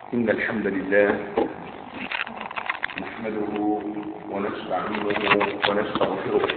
إن الحمد لله نحمده ونستعينه ونستغفره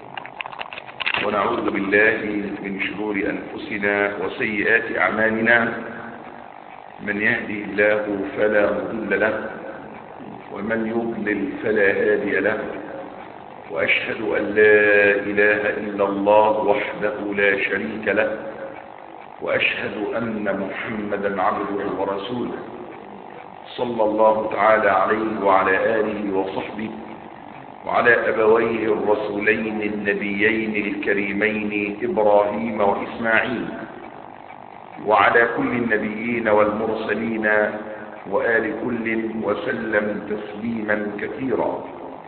ونعوذ بالله من شرور أنفسنا وسيئات أعمالنا من يهدي الله فلا مضل له ومن يضلل فلا هادي له وأشهد أن لا إله إلا الله وحده لا شريك له وأشهد أن محمدا عبده ورسوله صلى الله تعالى عليه وعلى آله وصحبه وعلى أبويه الرسولين النبيين الكريمين إبراهيم وإسماعيل وعلى كل النبيين والمرسلين وآل كل وسلم تسليما كثيرا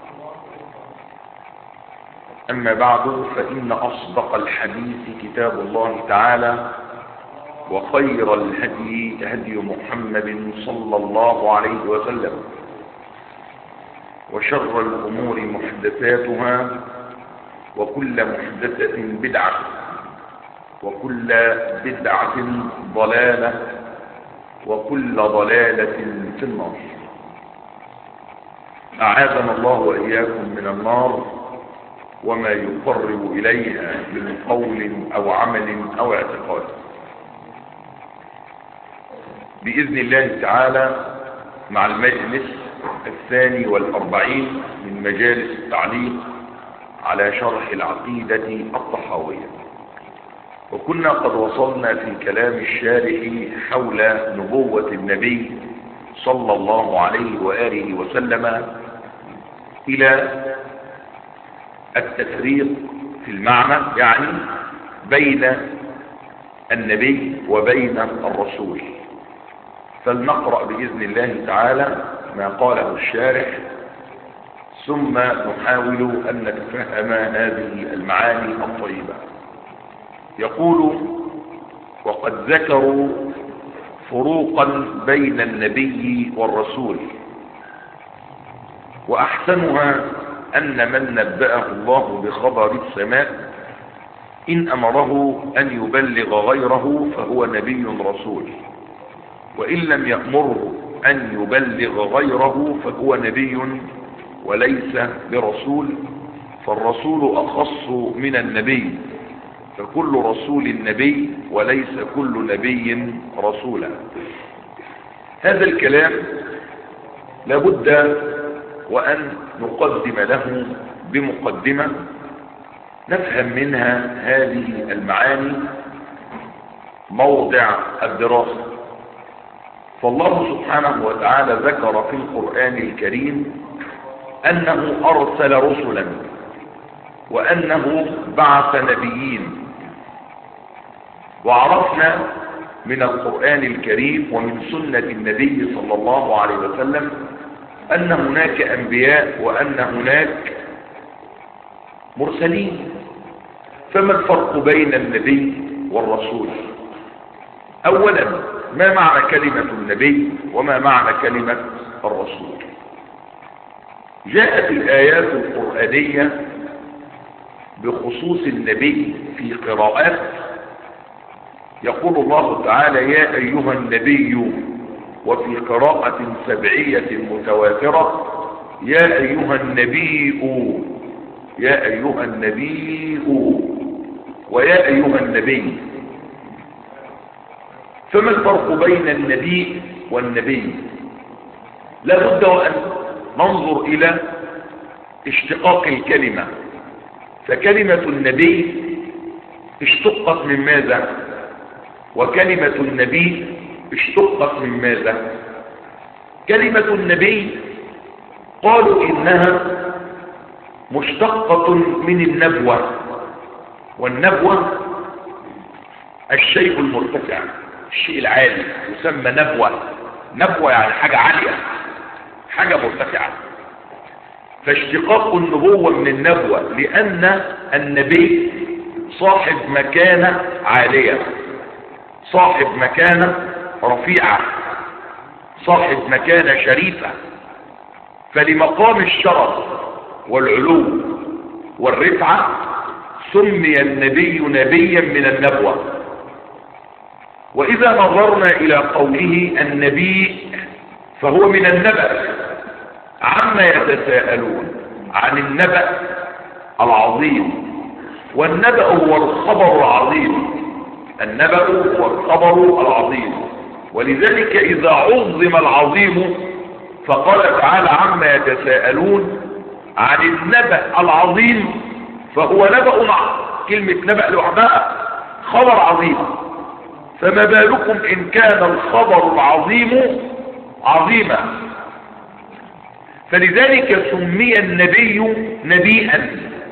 أما بعد فإن أصدق الحديث كتاب الله تعالى وخير الهدي هدي محمد صلى الله عليه وسلم وشر الأمور محدثاتها وكل محدثة بدعة وكل بدعة ضلالة وكل ضلالة في النار أعاذنا الله وإياكم من النار وما يقرب إليها من قول أو عمل أو اعتقاد بإذن الله تعالى مع المجلس الثاني والأربعين من مجالس التعليق على شرح العقيدة الطحاوية وكنا قد وصلنا في كلام الشارح حول نبوة النبي صلى الله عليه وآله وسلم إلى التفريق في المعنى يعني بين النبي وبين الرسول فلنقرأ بإذن الله تعالى ما قاله الشارح ثم نحاول أن نتفهم هذه المعاني الطيبة يقول وقد ذكروا فروقا بين النبي والرسول وأحسنها أن من نبأه الله بخبر السماء إن أمره أن يبلغ غيره فهو نبي رسول وإن لم يأمره أن يبلغ غيره فهو نبي وليس برسول فالرسول أخص من النبي فكل رسول نبي وليس كل نبي رسولا هذا الكلام لابد وأن نقدم له بمقدمة نفهم منها هذه المعاني موضع الدراسة فالله سبحانه وتعالى ذكر في القرآن الكريم أنه أرسل رسلا وأنه بعث نبيين وعرفنا من القرآن الكريم ومن سنة النبي صلى الله عليه وسلم أن هناك أنبياء وأن هناك مرسلين فما الفرق بين النبي والرسول أولا ما معنى كلمة النبي وما معنى كلمة الرسول جاءت الآيات القرآنية بخصوص النبي في قراءات يقول الله تعالى يا أيها النبي وفي قراءة سبعية متواترة يا أيها النبي يا أيها النبي ويا أيها النبي فما الفرق بين النبي والنبي لابد وأن ننظر إلى اشتقاق الكلمة فكلمة النبي اشتقت من ماذا وكلمة النبي اشتقت من ماذا كلمة النبي قالوا إنها مشتقة من النبوة والنبوة الشيء المرتفع الشيء العالي يسمى نبوة نبوة يعني حاجة عالية حاجة مرتفعة فاشتقاق النبوة من النبوة لأن النبي صاحب مكانة عالية صاحب مكانة رفيعة صاحب مكانة شريفة فلمقام الشرف والعلو والرفعة سمي النبي نبيا من النبوة وإذا نظرنا إلى قوله النبي فهو من النبأ عما يتساءلون عن النبأ العظيم والنبأ هو الخبر العظيم النبأ هو الخبر العظيم ولذلك إذا عظم العظيم فقال تعالى عما يتساءلون عن النبأ العظيم فهو نبأ كلمة نبأ لوحدها خبر عظيم فما بالكم إن كان الخبر العظيم عظيما فلذلك سمي النبي نبيئا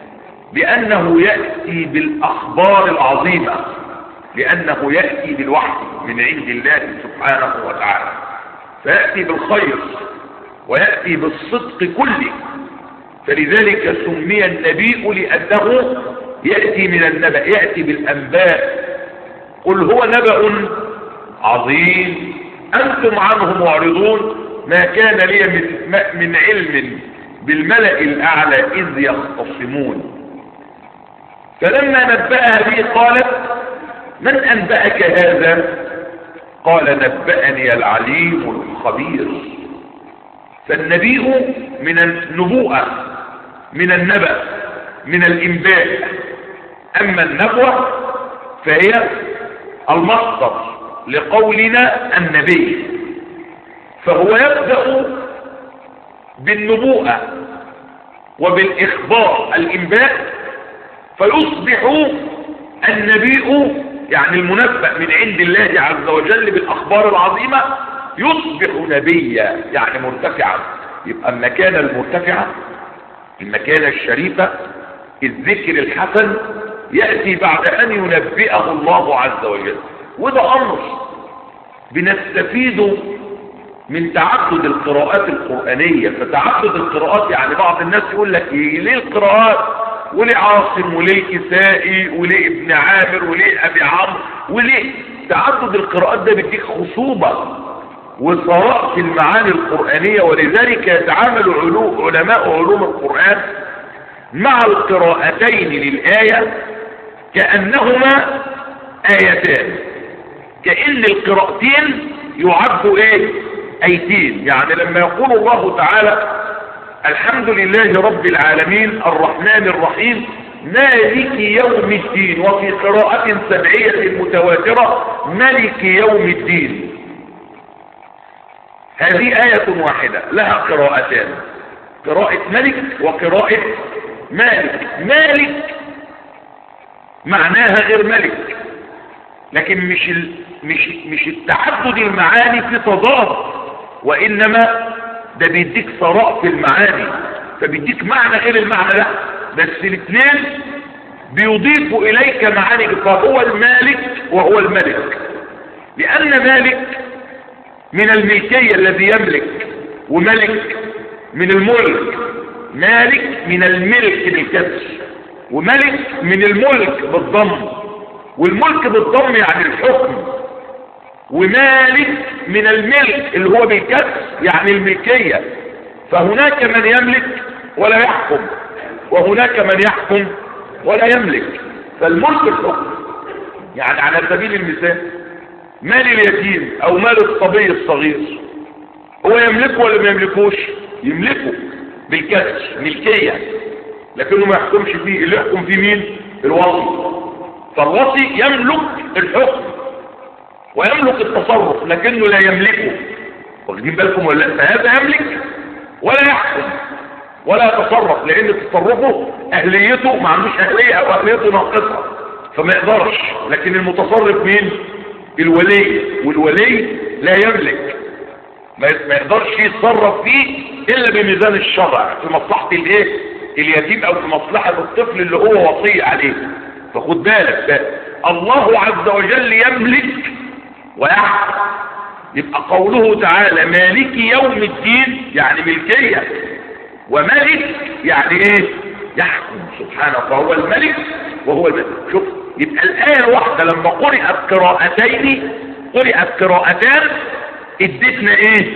لأنه يأتي بالأخبار العظيمة لأنه يأتي بالوحي من عند الله سبحانه وتعالى فيأتي بالخير ويأتي بالصدق كله فلذلك سمي النبي لأنه يأتي من النبأ يأتي بالأنباء قل هو نبأ عظيم أنتم عنه معرضون ما كان لي من, من علم بالملأ الأعلى إذ يختصمون فلما نبأها به قالت من أنبأك هذا قال نبأني العليم الخبير فالنبي من النبوءة من النبأ من الإنباء أما النبوة فهي المصدر لقولنا النبي فهو يبدأ بالنبوءة وبالإخبار الإنباء فيصبح النبي يعني المنبأ من عند الله عز وجل بالأخبار العظيمة يصبح نبيا يعني مرتفعا يبقى المكانة المرتفعة المكانة الشريفة الذكر الحسن يأتي بعد أن ينبئه الله عز وجل وده أمر بنستفيد من تعدد القراءات القرآنية فتعدد القراءات يعني بعض الناس يقول لك إيه ليه القراءات وليه عاصم وليه الكسائي وليه ابن عامر وليه أبي عمرو وليه تعدد القراءات ده بيديك خصوبة وثراء في المعاني القرآنية ولذلك يتعامل علو علماء علوم القرآن مع القراءتين للآية كأنهما آيتان كأن القراءتين يعدوا ايه ايتين يعني لما يقول الله تعالى الحمد لله رب العالمين الرحمن الرحيم مالك يوم الدين وفي قراءة سبعية متواترة ملك يوم الدين هذه آية واحدة لها قراءتان قراءة ملك وقراءة مالك مالك معناها غير ملك لكن مش ال... مش مش التعدد المعاني في تضاد وانما ده بيديك ثراء في المعاني فبيديك معنى غير المعنى ده بس الاثنين بيضيفوا اليك معاني فهو المالك وهو الملك لان مالك من الملكية الذي يملك وملك من الملك مالك من الملك بالكسر وملك من الملك بالضم والملك بالضم يعني الحكم ومالك من الملك اللي هو بالكسر يعني الملكية فهناك من يملك ولا يحكم وهناك من يحكم ولا يملك فالملك الحكم يعني على سبيل المثال مال اليتيم او مال الصبي الصغير هو يملكه ولا ما يملكوش يملكه بالكسر ملكية لكنه ما يحكمش فيه اللي يحكم فيه مين الوصي فالوصي يملك الحكم ويملك التصرف لكنه لا يملكه واخدين بالكم ولا لا فهذا يملك ولا يحكم ولا يتصرف لان تصرفه اهليته ما عندوش اهليه او اهليته ناقصه فما يقدرش لكن المتصرف مين الولي والولي لا يملك ما يقدرش يتصرف فيه الا بميزان الشرع في مصلحه الايه اليتيم او في مصلحه الطفل اللي هو وصي عليه فخد بالك الله عز وجل يملك ويحكم يبقى قوله تعالى مالك يوم الدين يعني ملكية وملك يعني ايه يحكم سبحانه فهو الملك وهو الملك شوف يبقى الآية الواحدة لما قرأت قراءتين قرأت قراءتان ادتنا ايه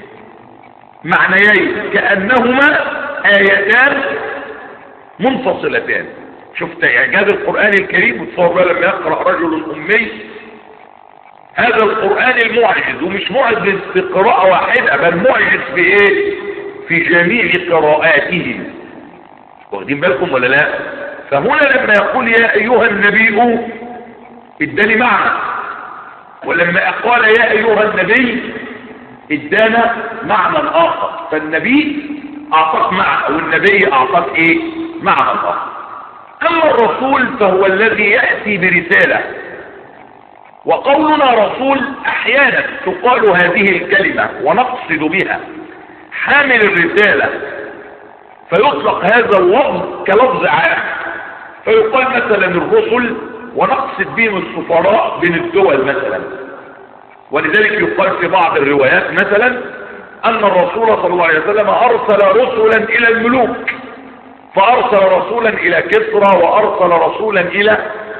معنيين كأنهما آيتان منفصلتان شفت اعجاز القرآن الكريم وتصور بقى لما يقرأ رجل أمي هذا القرآن المعجز ومش معجز في قراءة واحدة بل معجز في ايه في جميع قراءاته واخدين بالكم ولا لا فهنا لما يقول يا ايها النبي اداني معنى ولما قال يا ايها النبي ادانا معنى اخر فالنبي اعطاك معنى والنبي اعطاك ايه معنى اخر اما الرسول فهو الذي يأتي برسالة وقولنا رسول احيانا تقال هذه الكلمة ونقصد بها حامل الرسالة فيطلق هذا اللفظ كلفظ عام فيقال مثلا الرسل ونقصد بهم السفراء بين الدول مثلا ولذلك يقال في بعض الروايات مثلا ان الرسول صلى الله عليه وسلم ارسل رسلا الى الملوك فارسل رسولا الى كسرى وارسل رسولا الى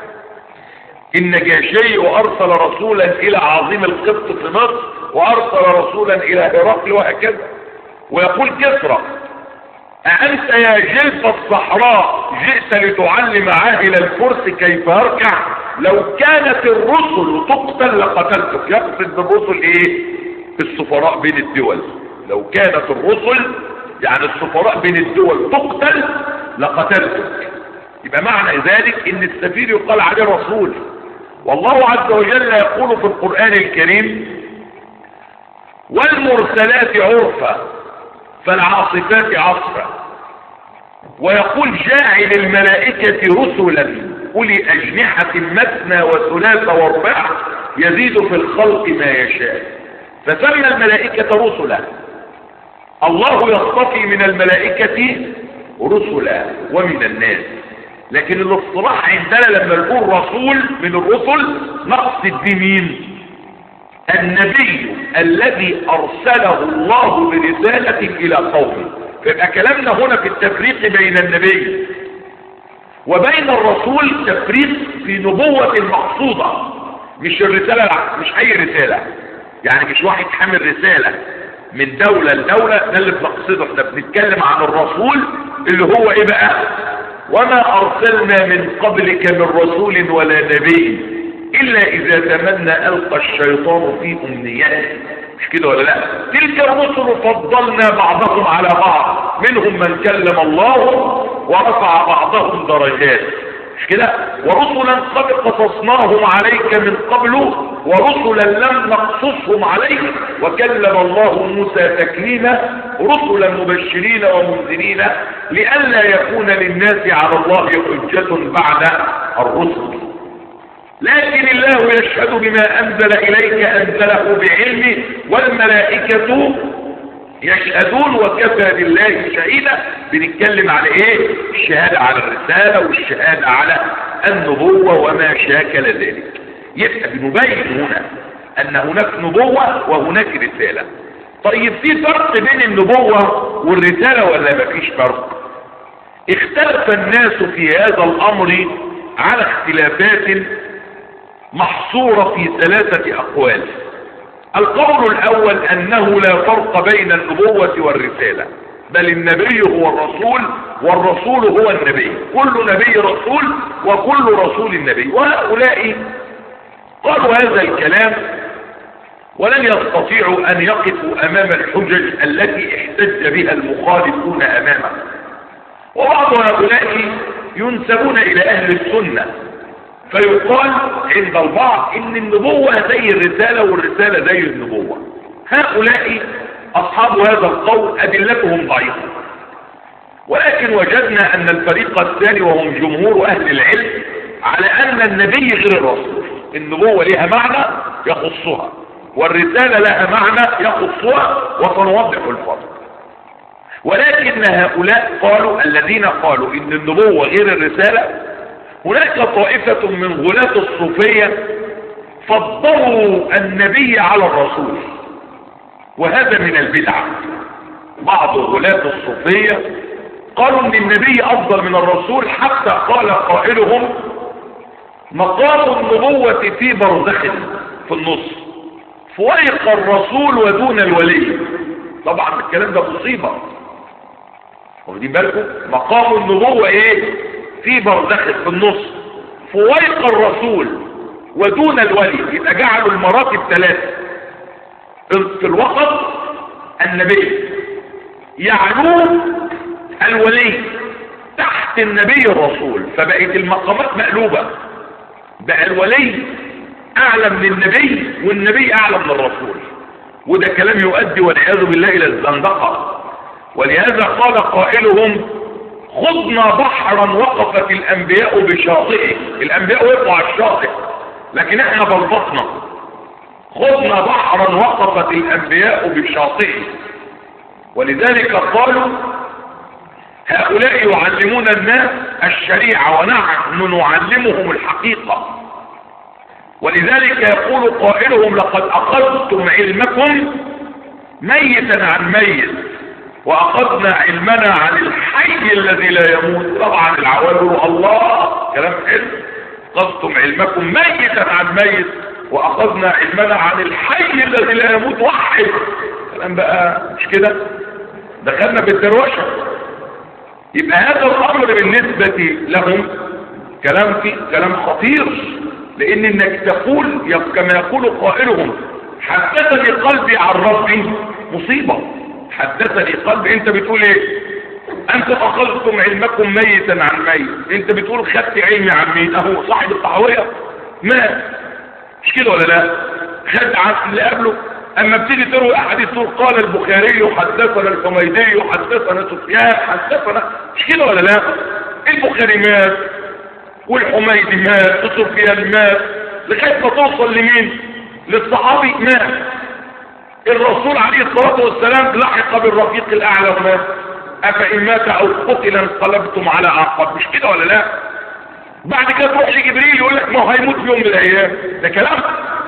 النجاشي وارسل رسولا الى عظيم القبط في مصر وارسل رسولا الى هرقل وهكذا ويقول كسرى أأنت يا جلف الصحراء جئت لتعلم عاهل الفرس كيف يركع لو كانت الرسل تقتل لقتلتك يقصد بالرسل ايه السفراء بين الدول لو كانت الرسل يعني السفراء بين الدول تقتل لقتلتك يبقى معنى ذلك ان السفير يقال عليه رسول والله عز وجل يقول في القرآن الكريم والمرسلات عرفا فالعاصفات عصفا ويقول جاعل الملائكة رسلا أولي أجنحة مثنى وثلاث واربع يزيد في الخلق ما يشاء فسمى الملائكة رسلا الله يصطفي من الملائكة رسلا ومن الناس لكن الاصطلاح عندنا لما نقول رسول من الرسل نقصد بمين النبي الذي ارسله الله برسالة الى قومه فيبقى كلامنا هنا في التفريق بين النبي وبين الرسول تفريق في نبوة المقصودة مش الرسالة مش اي رسالة يعني مش واحد حامل رسالة من دولة لدولة ده اللي بنقصده احنا بنتكلم عن الرسول اللي هو ايه بقى وما ارسلنا من قبلك من رسول ولا نبي الا اذا تمنى القى الشيطان في امنيته مش كده ولا لا تلك الرسل فضلنا بعضهم على بعض منهم من كلم الله ورفع بعضهم درجات مش كده ورسلا قد قصصناهم عليك من قبل ورسلا لم نقصصهم عليك وكلم الله موسى تكليما رسلا مبشرين ومنذرين لئلا يكون للناس على الله حجة بعد الرسل لكن الله يشهد بما أنزل إليك أنزله بعلمه والملائكة يشهدون وكفى بالله شهيدا بنتكلم على ايه الشهادة على الرسالة والشهادة على النبوة وما شاكل ذلك يبقى بنبين هنا ان هناك نبوة وهناك رسالة طيب في فرق بين النبوة والرسالة ولا مفيش فرق اختلف الناس في هذا الامر على اختلافات محصورة في ثلاثة اقوال القول الاول انه لا فرق بين النبوة والرسالة بل النبي هو الرسول والرسول هو النبي كل نبي رسول وكل رسول النبي وهؤلاء قالوا هذا الكلام ولن يستطيعوا ان يقفوا امام الحجج التي احتج بها المخالفون امامه وبعض هؤلاء ينسبون الى اهل السنة فيقال عند البعض ان النبوة زي الرسالة والرسالة زي النبوة هؤلاء اصحاب هذا القول ادلتهم ضعيفة ولكن وجدنا ان الفريق الثاني وهم جمهور اهل العلم على ان النبي غير الرسول النبوة لها معنى يخصها والرسالة لها معنى يخصها وسنوضح الفرق ولكن هؤلاء قالوا الذين قالوا ان النبوة غير الرسالة هناك طائفة من غلاة الصوفية فضلوا النبي على الرسول وهذا من البدع بعض غلاة الصوفية قالوا ان النبي افضل من الرسول حتى قال قائلهم مقام النبوة في برزخ في النص فويق الرسول ودون الولي طبعا الكلام ده مصيبة واخدين بالكم مقام النبوة ايه في برزخ في النص فويق الرسول ودون الولي يبقى جعلوا المراتب ثلاثة في الوسط النبي يعلوه الولي تحت النبي الرسول فبقت المقامات مقلوبة بقى الولي اعلى من النبي والنبي اعلى من الرسول وده كلام يؤدي والعياذ بالله الى الزندقة ولهذا قال قائلهم خضنا بحرا وقفت الانبياء بشاطئه الانبياء وقفوا على الشاطئ لكن احنا بلبطنا خضنا بحرا وقفت الانبياء بشاطئه ولذلك قالوا هؤلاء يعلمون الناس الشريعة ونحن نعلمهم الحقيقة ولذلك يقول قائلهم لقد أخذتم علمكم ميتا عن ميت وأخذنا علمنا عن الحي الذي لا يموت طبعا العوام الله كلام حلو أخذتم علمكم ميتا عن ميت وأخذنا علمنا عن الحي الذي لا يموت وحد كلام بقى مش كده دخلنا بالدروشه يبقى هذا الامر بالنسبة لهم كلام في كلام خطير لان انك تقول كما يقول قائلهم حدثني قلبي عن ربي مصيبة حدثني قلبي انت بتقول ايه انت اخذتم علمكم ميتا عن ميت انت بتقول خدت علمي عن مين اهو صاحب الطحاوية مات مش كده ولا لا خد عن اللي قبله اما بتيجي تروي احاديث تقول قال البخاري حدثنا الحميدي حدثنا سفيان حدثنا مش كده ولا لا البخاري مات والحميدي مات وسفيان مات لغايه ما توصل لمين للصحابي مات الرسول عليه الصلاه والسلام لحق بالرفيق الاعلى ومات افان مات او قتل انقلبتم على اعقاب مش كده ولا لا بعد كده تروح لجبريل يقول لك ما هو هيموت في يوم من الايام ده كلام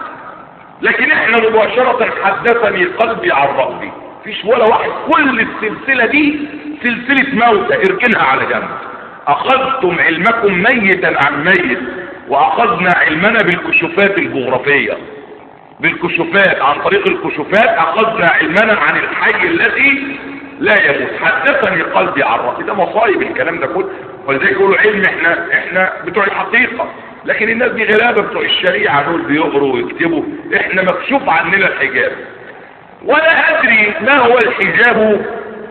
لكن احنا مباشرة حدثني قلبي عن ربي فيش ولا واحد كل السلسلة دي سلسلة موتى اركنها على جنب اخذتم علمكم ميتا عن ميت واخذنا علمنا بالكشوفات الجغرافية بالكشوفات عن طريق الكشوفات اخذنا علمنا عن الحي الذي لا يموت حدثني قلبي عن ربي ده مصايب الكلام ده كله ولذلك يقولوا علم احنا احنا بتوع الحقيقة لكن الناس دي غلابة بتوع الشريعة دول بيقروا ويكتبوا احنا مكشوف عننا الحجاب ولا ادري ما هو الحجاب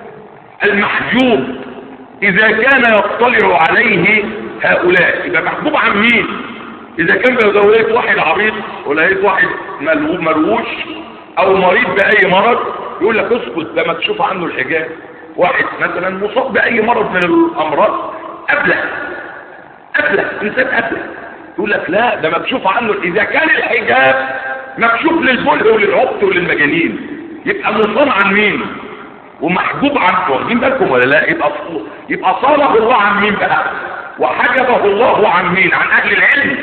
المحجوب اذا كان يطلع عليه هؤلاء يبقى محجوب عن مين اذا كان لو لقيت واحد عريض ولقيت واحد مروش او مريض باي مرض يقول لك اسكت ده مكشوف عنه الحجاب واحد مثلا مصاب باي مرض من الامراض ابله ابله انسان ابله يقول لك لا ده مكشوف عنه اذا كان الحجاب مكشوف للبلع وللعبط وللمجانين يبقى مصان عن مين ومحجوب عنه واخدين بالكم ولا لا يبقى يبقى صانه الله عن مين بقى وحجبه الله عن مين عن اهل العلم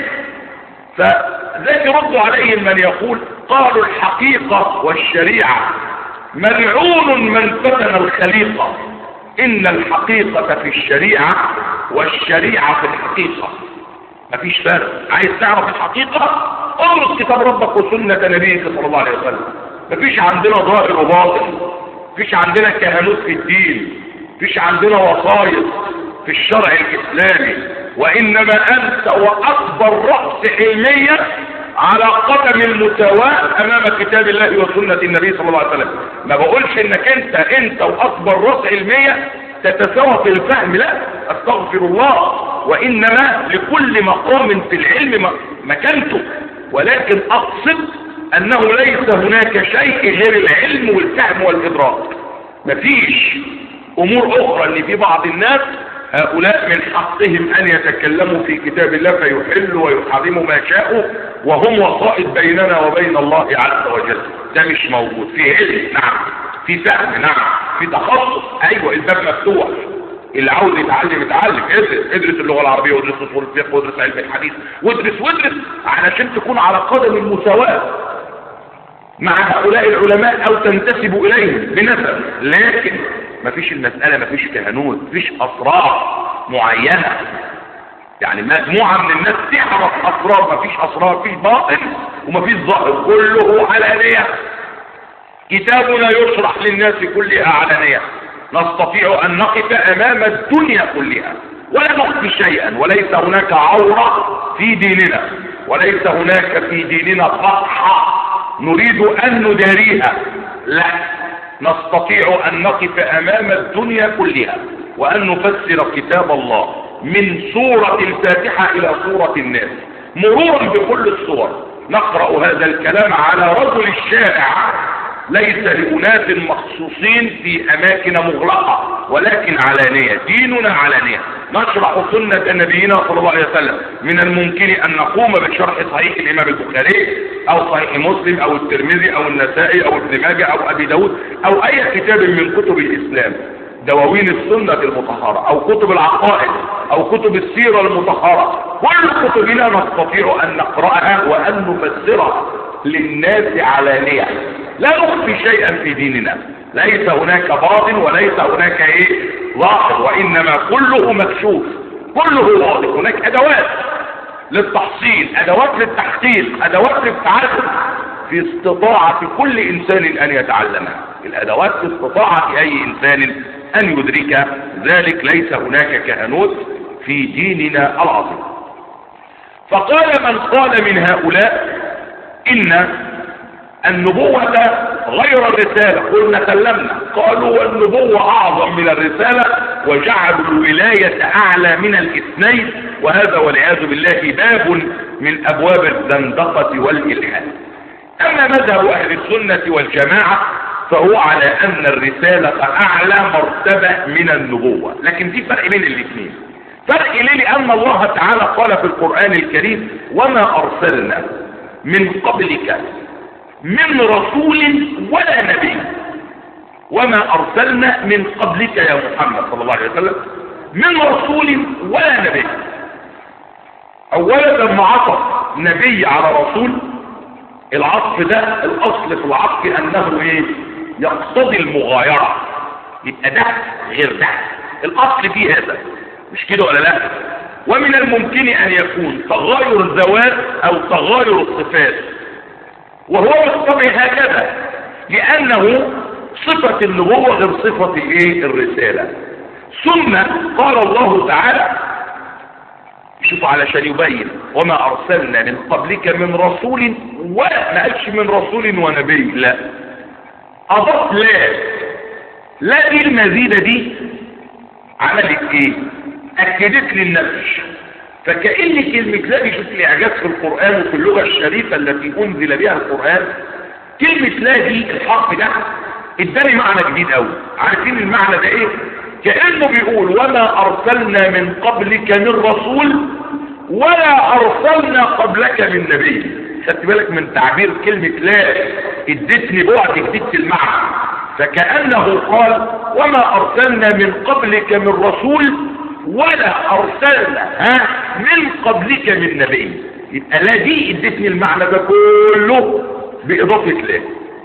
فذاك يرد عليهم من يقول قالوا الحقيقة والشريعة ملعون من فتن الخليقة ان الحقيقة في الشريعة والشريعة في الحقيقة مفيش فرق عايز تعرف الحقيقة ادرس كتاب ربك وسنة نبيك صلى الله عليه وسلم مفيش عندنا ظاهر وباطن مفيش عندنا كهنوت في الدين مفيش عندنا وصايا في الشرع الاسلامي وانما انت واكبر رأس علمية على قدم المساواة امام كتاب الله وسنة النبي صلى الله عليه وسلم ما بقولش انك انت انت واكبر رأس علمية تتساوى في الفهم لا استغفر الله وانما لكل مقام في العلم مكانته ولكن اقصد انه ليس هناك شيء غير العلم والفهم والادراك مفيش امور اخرى اللي في بعض الناس هؤلاء من حقهم ان يتكلموا في كتاب الله فيحلوا ويحرموا ما شاءوا وهم وسائط بيننا وبين الله عز وجل ده مش موجود في علم نعم في فهم نعم في تخصص ايوه الباب مفتوح اللي عاوز يتعلم يتعلم ادرس ادرس اللغه العربيه وادرس اصول الفقه وادرس علم الحديث وادرس وادرس علشان تكون على قدم المساواه مع هؤلاء العلماء او تنتسب اليهم بنسب لكن مفيش المسألة مفيش كهنوت مفيش اسرار معينة يعني مجموعة من الناس تعرف اسرار مفيش اسرار مفيش باطن ومفيش ظاهر كله علانية كتابنا يشرح للناس كلها علانية نستطيع ان نقف امام الدنيا كلها ولا نخفي شيئا وليس هناك عورة في ديننا وليس هناك في ديننا فتحة نريد أن نداريها لا نستطيع أن نقف أمام الدنيا كلها وأن نفسر كتاب الله من سورة الفاتحة إلى سورة الناس مرورا بكل الصور نقرأ هذا الكلام على رجل الشارع ليس لأناس مخصوصين في أماكن مغلقة ولكن علانية ديننا علانية نشرح سنة نبينا صلى الله عليه وسلم من الممكن أن نقوم بشرح صحيح الإمام البخاري أو صحيح مسلم أو الترمذي أو النسائي أو ابن ماجه أو أبي داود أو أي كتاب من كتب الإسلام دواوين السنة المطهرة او كتب العقائد او كتب السيرة المطهرة كل كتبنا نستطيع ان نقرأها وان نفسرها للناس علانية لا نخفي شيئا في ديننا ليس هناك باطن وليس هناك ايه ظاهر وانما كله مكشوف كله واضح هناك ادوات للتحصيل ادوات للتحصيل ادوات للتعلم في استطاعة كل انسان ان يتعلمها الادوات في استطاعة اي انسان ان يدرك ذلك ليس هناك كهنوت في ديننا العظيم فقال من قال من هؤلاء ان النبوة غير الرسالة قلنا سلمنا قالوا والنبوة اعظم من الرسالة وجعلوا الولاية اعلى من الاثنين وهذا والعياذ بالله باب من ابواب الزندقة والالحاد اما مذهب اهل السنة والجماعة فهو على ان الرسالة اعلى مرتبة من النبوة لكن في فرق بين الاثنين فرق ليه لان الله تعالى قال في القرآن الكريم وما ارسلنا من قبلك من رسول ولا نبي وما ارسلنا من قبلك يا محمد صلى الله عليه وسلم من رسول ولا نبي اولا لما عطف نبي على رسول العطف ده الاصل في العطف انه ايه يقتضي المغايرة يبقى ده غير ده الاصل فيه هذا مش كده ولا لا ومن الممكن ان يكون تغاير الذوات او تغاير الصفات وهو بالطبع هكذا لانه صفة النبوة غير صفة الايه الرسالة ثم قال الله تعالى شوف علشان يبين وما ارسلنا من قبلك من رسول ولا ما قالش من رسول ونبي لا اضاف لا لا دي المزيدة دي عملت ايه اكدت لي النفس فكأن كلمة لا بيشوف الاعجاز في القرآن وفي اللغة الشريفة التي انزل بها القرآن كلمة لا دي الحرف ده اداني معنى جديد قوي عارفين المعنى ده ايه كأنه بيقول وما ارسلنا من قبلك من رسول ولا ارسلنا قبلك من نبي خدت بالك من تعبير كلمة لا ادتني بعد ادت المعنى فكأنه قال وما ارسلنا من قبلك من رسول ولا ارسلنا ها من قبلك من نبي يبقى لا دي ادتني المعنى ده كله باضافة لا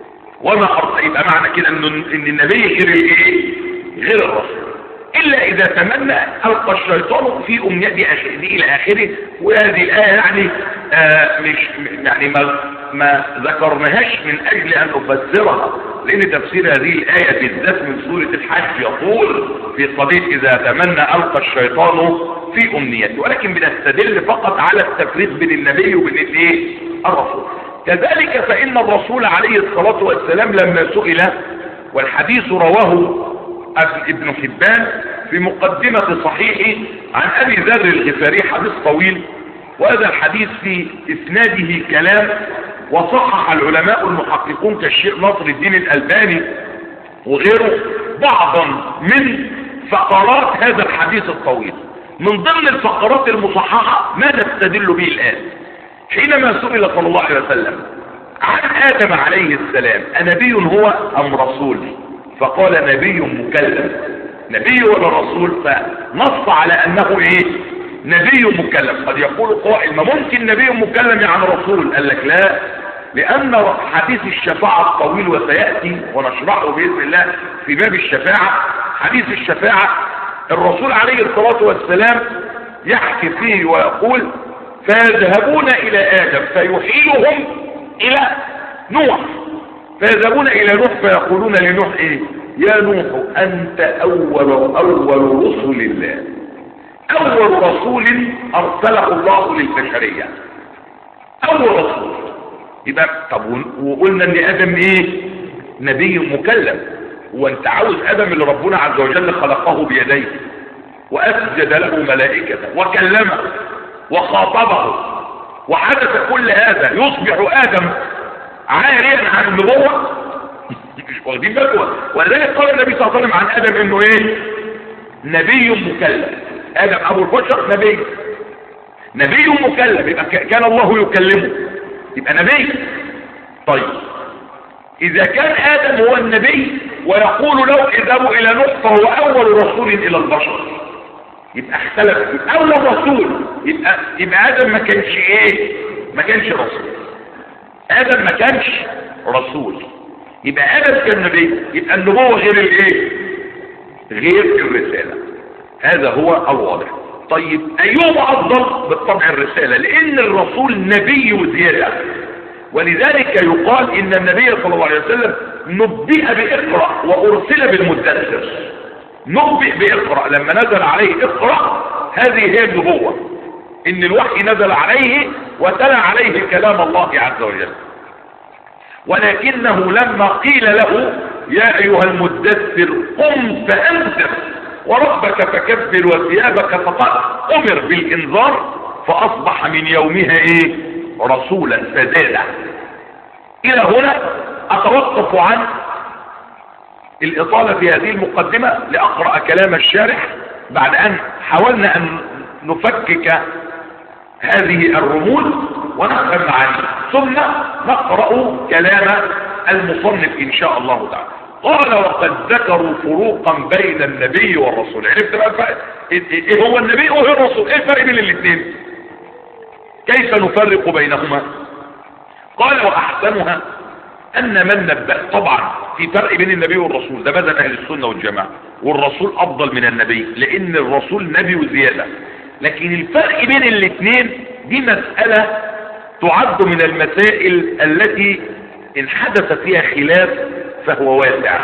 وما ارسل يبقى معنى كده ان ان النبي غير الايه غير الرسول الا اذا تمنى القى الشيطان في امنيات دي, أش- دي الى اخره وهذه الايه يعني آه مش يعني ما ما ذكرناهاش من اجل ان نفسرها لان تفسير هذه الايه بالذات من سوره الحج يقول في قضيه اذا تمنى القى الشيطان في امنيته ولكن بنستدل فقط على التفريق بين النبي وبين الايه الرسول كذلك فان الرسول عليه الصلاه والسلام لما سئل والحديث رواه ابن حبان في مقدمة صحيحه عن ابي ذر الغفاري حديث طويل وهذا الحديث في اسناده كلام وصحح العلماء المحققون كالشيخ ناصر الدين الالباني وغيره بعضا من فقرات هذا الحديث الطويل من ضمن الفقرات المصححة ما نستدل به الآن حينما سئل صلى الله عليه وسلم عن آدم عليه السلام أنبي هو أم رسول فقال نبي مكلم نبي ولا رسول فنص على أنه إيه نبي مكلم قد يقول قائل ما ممكن نبي مكلم يعني رسول قال لك لا لأن حديث الشفاعة الطويل وسيأتي ونشرحه بإذن الله في باب الشفاعة حديث الشفاعة الرسول عليه الصلاة والسلام يحكي فيه ويقول فيذهبون إلى آدم فيحيلهم إلى نوح فيذهبون إلى نوح فيقولون لنوح إيه يا نوح أنت أول أول رسل الله أول رسول أرسله الله للبشرية اول رسول يبقى طب وقلنا ان ادم ايه نبي مكلم وانت عاوز ادم اللي ربنا عز وجل خلقه بيديه واسجد له ملائكته وكلمه وخاطبه وحدث كل هذا يصبح ادم عاريا عن النبوه مش واخدين بالكم ولذلك قال النبي صلى الله عليه وسلم عن ادم انه ايه نبي مكلم ادم ابو البشر نبي نبي مكلم يبقى كان الله يكلمه يبقى نبي طيب اذا كان ادم هو النبي ويقول له اذهبوا الى نوح فهو اول رسول الى البشر يبقى اختلف يبقى اول رسول يبقى يبقى ادم ما كانش ايه ما كانش رسول ادم ما كانش رسول يبقى ادم كان نبي يبقى النبوه غير الايه غير الرساله هذا هو الواضح طيب ايهما افضل بالطبع الرساله لان الرسول نبي وزياده ولذلك يقال ان النبي صلى الله عليه وسلم نبئ باقرا وارسل بالمدثر نبئ باقرا لما نزل عليه اقرا هذه هي النبوه ان الوحي نزل عليه وتلا عليه كلام الله عز وجل ولكنه لما قيل له يا ايها المدثر قم فانذر وربك فكبر وثيابك فطهر امر بالانذار فاصبح من يومها ايه رسولا فزادا الى هنا اتوقف عن الاطالة في هذه المقدمة لاقرأ كلام الشارح بعد ان حاولنا ان نفكك هذه الرموز ونفهم معانيها ثم نقرأ كلام المصنف ان شاء الله تعالى قال وقد ذكروا فروقا بين النبي والرسول عرفت بقى الفرق ايه هو النبي وايه الرسول ايه الفرق بين الاثنين كيف نفرق بينهما قال واحسنها ان من نبأ طبعا في فرق بين النبي والرسول ده مذهب اهل السنه والجماعه والرسول افضل من النبي لان الرسول نبي وزياده لكن الفرق بين الاثنين دي مساله تعد من المسائل التي ان حدث فيها خلاف فهو واسع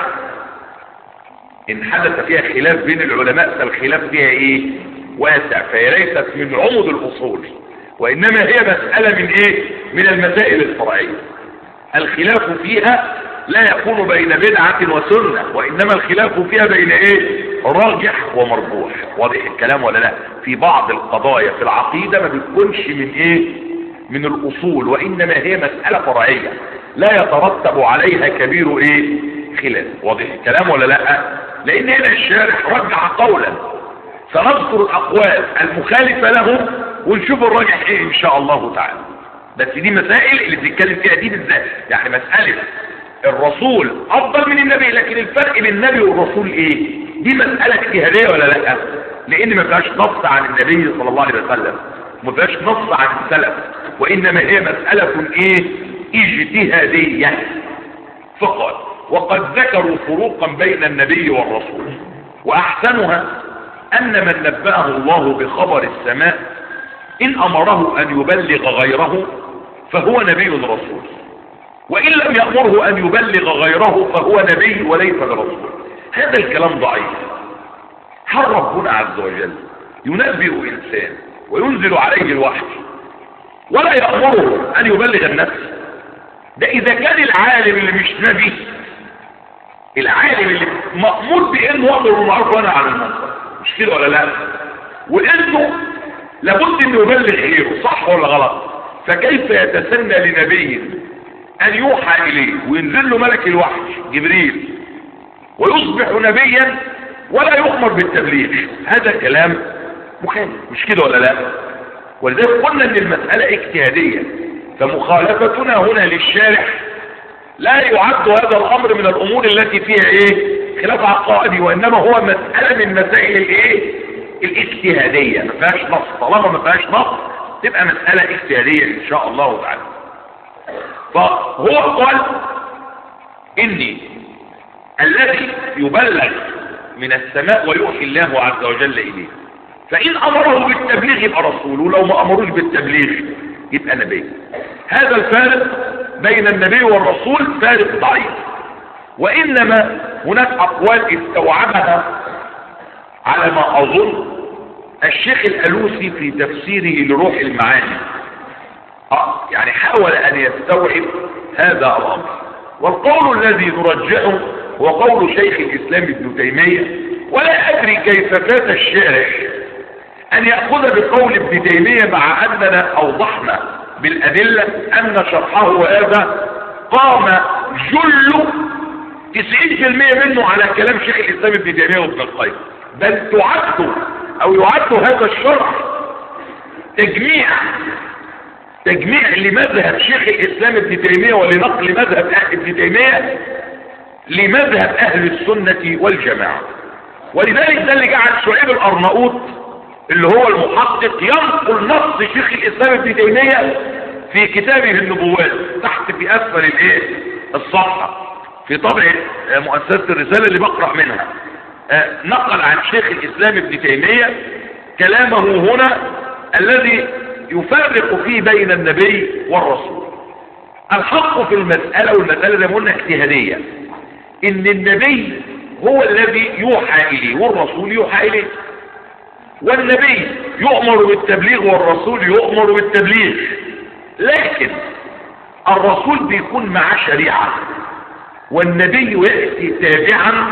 ان حدث فيها خلاف بين العلماء فالخلاف فيها ايه واسع فهي ليست من عمد الاصول وانما هي مسألة من ايه من المسائل الفرعية الخلاف فيها لا يكون بين بدعة وسنة وانما الخلاف فيها بين ايه راجح ومرجوح واضح الكلام ولا لا في بعض القضايا في العقيدة ما بتكونش من ايه من الاصول وانما هي مسألة فرعية لا يترتب عليها كبير ايه خلاف واضح الكلام ولا لا لان هنا الشارح رجع قولا سنذكر الاقوال المخالفة له ونشوف الراجح ايه ان شاء الله تعالى بس دي مسائل اللي بنتكلم فيها دي بالذات يعني مسألة الرسول افضل من النبي لكن الفرق بين النبي والرسول ايه دي مسألة اجتهادية ولا لا لان ما فيهاش نص عن النبي صلى الله عليه وسلم ما فيهاش نص عن السلف وانما هي مسألة ايه اجتهادية فقط وقد ذكروا فروقا بين النبي والرسول واحسنها ان من نبأه الله بخبر السماء ان امره ان يبلغ غيره فهو نبي رسول وان لم يأمره ان يبلغ غيره فهو نبي وليس برسول هذا الكلام ضعيف هل ربنا عز وجل ينبئ انسان وينزل عليه الوحي ولا يأمره ان يبلغ الناس ده اذا كان العالم اللي مش نبي العالم اللي مأمور بانه يأمر بالمعروف وانا عن المنكر مش كده ولا لا وانه لابد انه يبلغ غيره صح ولا غلط فكيف يتسنى لنبي ان يوحى اليه وينزل له ملك الوحي جبريل ويصبح نبيا ولا يؤمر بالتبليغ هذا كلام مخالف مش كده ولا لا ولذلك قلنا ان المسألة اجتهادية فمخالفتنا هنا للشارع لا يعد هذا الامر من الامور التي فيها ايه خلاف عقائدي وانما هو مسألة من مسائل الايه الاجتهادية ما فيهاش نص طالما ما فيهاش نص تبقى مسألة اجتهادية ان شاء الله تعالى فهو قال اني الذي يبلغ من السماء ويوحي الله عز وجل اليه فان امره بالتبليغ يبقى رسول ولو ما امروش بالتبليغ يبقى نبي هذا الفارق بين النبي والرسول فارق ضعيف وانما هناك اقوال استوعبها على ما اظن الشيخ الالوسي في تفسيره لروح المعاني آه يعني حاول ان يستوعب هذا الامر والقول الذي نرجحه هو قول شيخ الاسلام ابن تيمية ولا ادري كيف فات الشارح ان يأخذ بقول ابن تيمية مع اننا اوضحنا بالادلة ان شرحه هذا قام جل 90% منه على كلام شيخ الاسلام ابن تيمية وابن القيم بل تعد او يعد هذا الشرح تجميع تجميع لمذهب شيخ الاسلام ابن تيمية ولنقل مذهب ابن تيمية لمذهب اهل السنة والجماعة ولذلك ده اللي جعل شعيب الارناؤوط اللي هو المحقق ينقل نص شيخ الاسلام ابن تيمية في كتابه النبوات تحت في اسفل الايه الصفحة في طبع مؤسسة الرسالة اللي بقرأ منها نقل عن شيخ الاسلام ابن تيمية كلامه هنا الذي يفرق فيه بين النبي والرسول الحق في المسألة والمسألة زي ما قلنا اجتهادية ان النبي هو الذي يوحى اليه والرسول يوحى اليه والنبي يؤمر بالتبليغ والرسول يؤمر بالتبليغ لكن الرسول بيكون معاه شريعة والنبي يأتي تابعا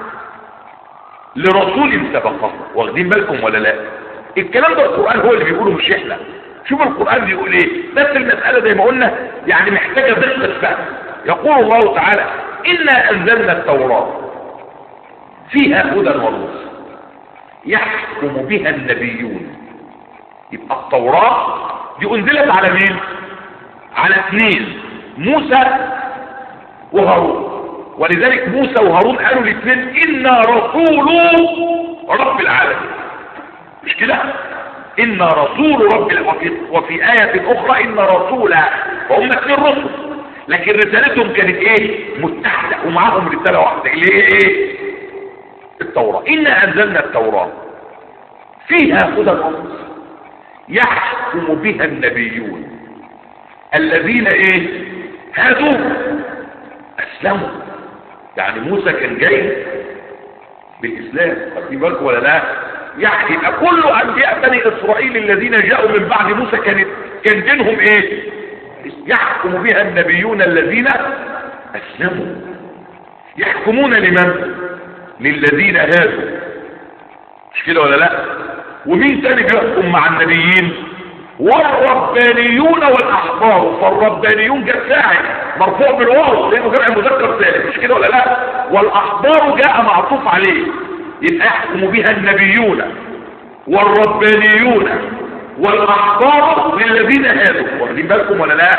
لرسول سبقه واخدين بالكم ولا لا الكلام ده القرآن هو اللي بيقوله مش احنا شوف القرآن بيقول ايه بس المسألة زي ما قلنا يعني محتاجة دقة فهم يقول الله تعالى إنا أنزلنا التوراة فيها هدى ونور يحكم بها النبيون يبقى التوراة دي أنزلت على مين على اثنين موسى وهارون ولذلك موسى وهارون قالوا الاثنين إنا رسول رب العالمين مش كده إن رسول رب العالمين وفي آية أخرى إن رسول وهم اثنين رسل لكن رسالتهم كانت ايه متحدة ومعاهم رسالة واحدة اللي هي ايه التوراة إنا أنزلنا التوراة فيها هدى الأرض يحكم بها النبيون الذين ايه هادوا أسلموا يعني موسى كان جاي بالإسلام خدين بالكم ولا لا يعني يبقى كل أنبياء بني إسرائيل الذين جاءوا من بعد موسى كانت كان دينهم ايه يحكم بها النبيون الذين أسلموا يحكمون لمن للذين هادوا مش كده ولا لا ومين تاني بيحكم مع النبيين والربانيون والأحبار فالربانيون جاء ساعد مرفوع بالواو لأنه جمع مذكر ثالث مش كده ولا لا والأحبار جاء معطوف عليه يبقى يحكم بها النبيون والربانيون والأحبار للذين هادوا واخدين بالكم ولا لا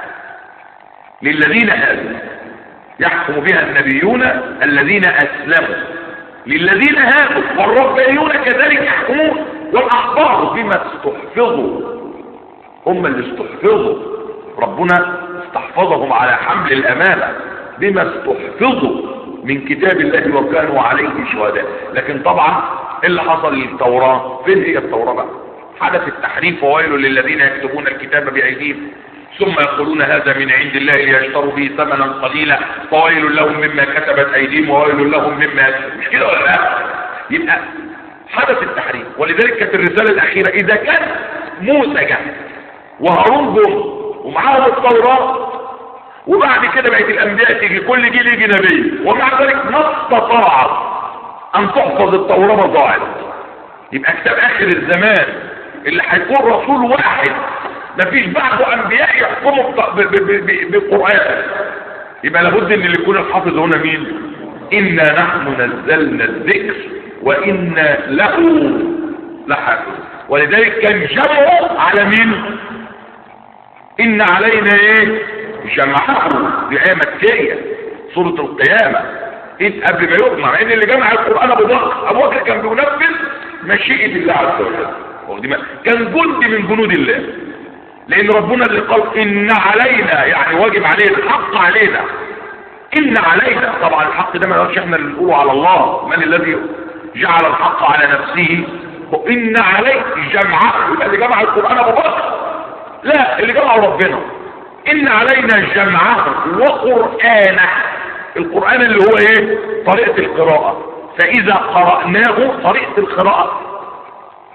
للذين هادوا يحكم بها النبيون الذين أسلموا للذين هادوا والربانيون كذلك يحكمون والأحبار بما استحفظوا هم اللي استحفظوا ربنا استحفظهم على حمل الأمانة بما استحفظوا من كتاب الله وكانوا عليه شهداء لكن طبعا اللي حصل للتوراة فين هي التوراة بقى حدث التحريف وويل للذين يكتبون الكتاب بأيديهم ثم يقولون هذا من عند الله ليشتروا به ثمنا قليلا فويل لهم مما كتبت أيديهم وويل لهم مما يكتبون مش كده ولا لا يبقى حدث التحريف ولذلك كانت الرسالة الأخيرة إذا كان موسى جه وهارون جم ومعاهم التوراة وبعد كده بقت الأنبياء تيجي كل جيل يجي نبي ومع ذلك ما استطاعت أن تحفظ التوراة ضاعت يبقى كتاب آخر الزمان اللي هيكون رسول واحد مفيش بعده أنبياء يحكموا بالقرآن يبقى لابد ان اللي يكون الحافظ هنا مين إنا نحن نزلنا الذكر وإنا له لحافظ ولذلك كان جمعه على مين إن علينا ايه جمعه دي آية مكية سورة القيامة إذ قبل ما يجمع مع ان اللي جمع القرآن ابو بكر ابو بكر كان بينفذ مشيئة الله عز وجل كان جند من جنود الله لان ربنا اللي قال ان علينا يعني واجب علينا حق علينا ان علينا طبعا الحق ده ما نقولش احنا اللي نقوله على الله من الذي جعل الحق على نفسه وان عليك جمعه يبقى اللي جمع القرآن ابو بكر لا اللي جمعه ربنا ان علينا جمعه وقرآنه القرآن اللي هو ايه طريقة القراءة فاذا قرأناه طريقة القراءة